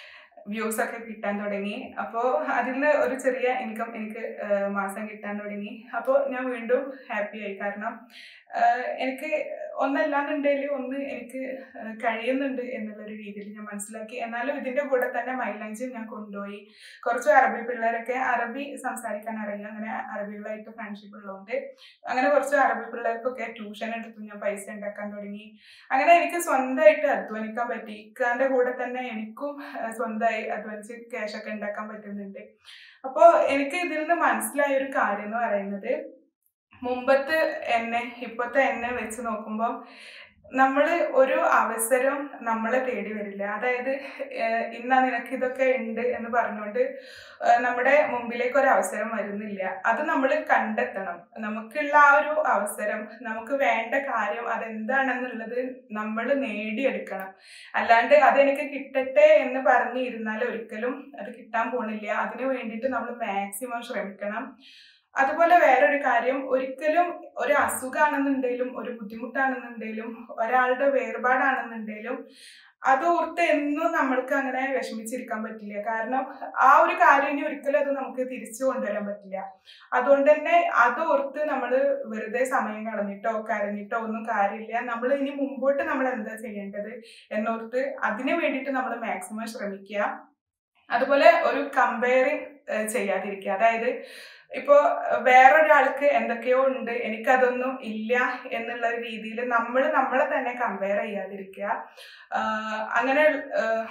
വ്യൂസ് ഒക്കെ കിട്ടാൻ തുടങ്ങി അപ്പോൾ അതിൽ നിന്ന് ഒരു ചെറിയ ഇൻകം എനിക്ക് ഏഹ്, മാസം കിട്ടാൻ തുടങ്ങി അപ്പോൾ ഞാൻ വീണ്ടും ഹാപ്പി ആയി കാരണം ഏഹ്, എനിക്ക് ഒന്നല്ലാന്നുണ്ടെങ്കിൽ ഒന്ന് എനിക്ക് ഏഹ്, കഴിയുന്നുണ്ട് എന്നുള്ളൊരു രീതിയിൽ ഞാൻ മനസ്സിലാക്കി എന്നാലും ഇതിൻ്റെ കൂടെ തന്നെ മൈലാഞ്ചി ഞാൻ കൊണ്ടുപോയി കുറച്ച് അറബി പിള്ളേരൊക്കെ അറബി സംസാരിക്കാൻ അറിയാം അങ്ങനെ അറബികളായിട്ട് ഫ്രണ്ട്ഷിപ്പ് ഉള്ളതുകൊണ്ട് അങ്ങനെ കുറച്ച് അറബി പിള്ളേർക്കൊക്കെ ട്യൂഷൻ എടുത്തു ഞാൻ പൈസ ഉണ്ടാക്കാൻ തുടങ്ങി അങ്ങനെ എനിക്ക് സ്വന്തമായിട്ട് അധ്വാനിക്കാൻ പറ്റി ഇക്കാന്റെ കൂടെ തന്നെ എനിക്കും ഏഹ്, സ്വന്തമായി അധ്വാനിച്ച് ക്യാഷ് ഒക്കെ ഉണ്ടാക്കാൻ പറ്റുന്നുണ്ട് അപ്പോൾ എനിക്ക് ഇതിൽ നിന്ന് മനസ്സിലായ ഒരു കാര്യം എന്ന് പറയുന്നത് മുമ്പത്തെ എന്നെ ഇപ്പോഴത്തെ എന്നെ വെച്ച് നോക്കുമ്പോൾ നമ്മൾ ഒരു അവസരം നമ്മളെ തേടി വരില്ല അതായത് ഏഹ്, ഇന്നാ നിനക്ക് ഇതൊക്കെ ഉണ്ട് എന്ന് പറഞ്ഞുകൊണ്ട് ഏഹ്, നമ്മുടെ മുമ്പിലേക്ക് ഒരു അവസരം വരുന്നില്ല അത് നമ്മൾ കണ്ടെത്തണം നമുക്കുള്ള ആ ഒരു അവസരം നമുക്ക് വേണ്ട കാര്യം അതെന്താണെന്നുള്ളത് നമ്മൾ നേടിയെടുക്കണം അല്ലാണ്ട് അതെനിക്ക് കിട്ടട്ടെ എന്ന് പറഞ്ഞിരുന്നാൽ ഒരിക്കലും അത് കിട്ടാൻ പോണില്ല അതിനു വേണ്ടിയിട്ട് നമ്മൾ മാക്സിമം ശ്രമിക്കണം അതുപോലെ വേറൊരു കാര്യം ഒരിക്കലും ഒരു അസുഖമാണെന്നുണ്ടെങ്കിലും ഒരു ബുദ്ധിമുട്ടാണെന്നുണ്ടെങ്കിലും ഒരാളുടെ വേർപാടാണെന്നുണ്ടെങ്കിലും അത് ഓർത്ത് എന്നും നമ്മൾക്ക് അങ്ങനെ വിഷമിച്ചിരിക്കാൻ പറ്റില്ല കാരണം ആ ഒരു കാര്യം ഇനി ഒരിക്കലും അത് നമുക്ക് തിരിച്ചു കൊണ്ടുവരാൻ പറ്റില്ല അതുകൊണ്ട് തന്നെ അത് ഓർത്ത് നമ്മൾ വെറുതെ സമയം കളഞ്ഞിട്ടോ കരഞ്ഞിട്ടോ ഒന്നും കാര്യമില്ല നമ്മൾ ഇനി മുമ്പോട്ട് നമ്മൾ എന്താ ചെയ്യേണ്ടത് എന്നോർത്ത് അതിനു വേണ്ടിയിട്ട് നമ്മൾ മാക്സിമം ശ്രമിക്കുക അതുപോലെ ഒരു കമ്പയറിങ് ചെയ്യാതിരിക്കുക അതായത് ഇപ്പോൾ വേറൊരാൾക്ക് എന്തൊക്കെയോ ഉണ്ട് എനിക്കതൊന്നും ഇല്ല എന്നുള്ള ഒരു രീതിയിൽ നമ്മൾ നമ്മളെ തന്നെ കമ്പയർ ചെയ്യാതിരിക്കുക ആഹ് അങ്ങനെ ആഹ്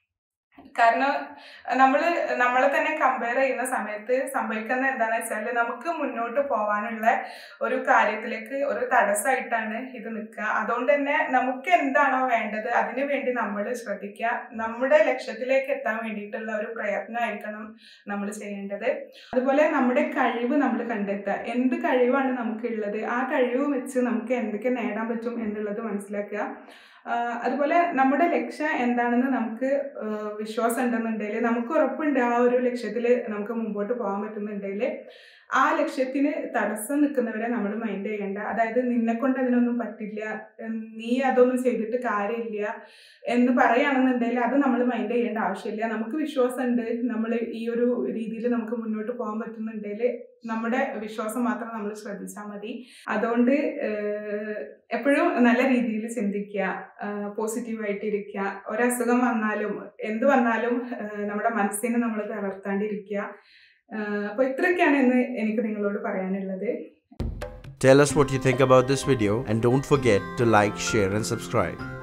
കാരണം നമ്മൾ നമ്മളെ തന്നെ കമ്പയർ ചെയ്യുന്ന സമയത്ത് സംഭവിക്കുന്ന എന്താണെന്ന് വെച്ചാൽ നമുക്ക് മുന്നോട്ട് പോകാനുള്ള ഒരു കാര്യത്തിലേക്ക് ഒരു തടസ്സമായിട്ടാണ് ഇത് നിൽക്കുക അതുകൊണ്ട് തന്നെ നമുക്ക് എന്താണോ വേണ്ടത് അതിനു വേണ്ടി നമ്മൾ ശ്രദ്ധിക്കുക നമ്മുടെ ലക്ഷ്യത്തിലേക്ക് എത്താൻ വേണ്ടിയിട്ടുള്ള ഒരു പ്രയത്നമായിരിക്കണം നമ്മൾ ചെയ്യേണ്ടത് അതുപോലെ നമ്മുടെ കഴിവ് നമ്മൾ കണ്ടെത്തുക എന്ത് കഴിവാണ് നമുക്കുള്ളത് ആ കഴിവ് വെച്ച് നമുക്ക് എന്തൊക്കെ നേടാൻ പറ്റും എന്നുള്ളത് മനസ്സിലാക്കുക ആഹ് അതുപോലെ നമ്മുടെ ലക്ഷ്യം എന്താണെന്ന് നമുക്ക് ആഹ് വിശ്വാസം ഉണ്ടെന്നുണ്ടെങ്കിൽ നമുക്ക് ഉറപ്പുണ്ട് ആ ഒരു ലക്ഷ്യത്തിൽ നമുക്ക് മുമ്പോട്ട് പോകാൻ പറ്റുന്നുണ്ടെങ്കിൽ ആ ലക്ഷ്യത്തിന് തടസ്സം നിൽക്കുന്നവരെ നമ്മൾ മൈൻഡ് ചെയ്യേണ്ട അതായത് നിന്നെ കൊണ്ട് അതിനൊന്നും പറ്റില്ല ഉം, നീ അതൊന്നും ചെയ്തിട്ട് കാര്യമില്ല എന്ന് പറയുകയാണെന്നുണ്ടെങ്കിൽ അത് നമ്മൾ മൈൻഡ് ചെയ്യേണ്ട ആവശ്യമില്ല നമുക്ക് വിശ്വാസമുണ്ട് നമ്മൾ ഈ ഒരു രീതിയിൽ നമുക്ക് മുന്നോട്ട് പോകാൻ പറ്റുന്നുണ്ടെങ്കിൽ നമ്മുടെ വിശ്വാസം മാത്രം നമ്മൾ ശ്രദ്ധിച്ചാൽ മതി അതുകൊണ്ട് എപ്പോഴും നല്ല രീതിയിൽ ചിന്തിക്കുക പോസിറ്റീവായിട്ട് ഇരിക്കുക ഒരസുഖം വന്നാലും എന്ത് വന്നാലും ആഹ് നമ്മുടെ മനസ്സിനെ നമ്മൾ തളർത്താണ്ടിരിക്കുക അപ്പോൾ ഇത്രയൊക്കെയാണ് ഇന്ന് എനിക്ക് നിങ്ങളോട് പറയാനുള്ളത് Tell us what you think about this video and don't forget to like, share, and subscribe.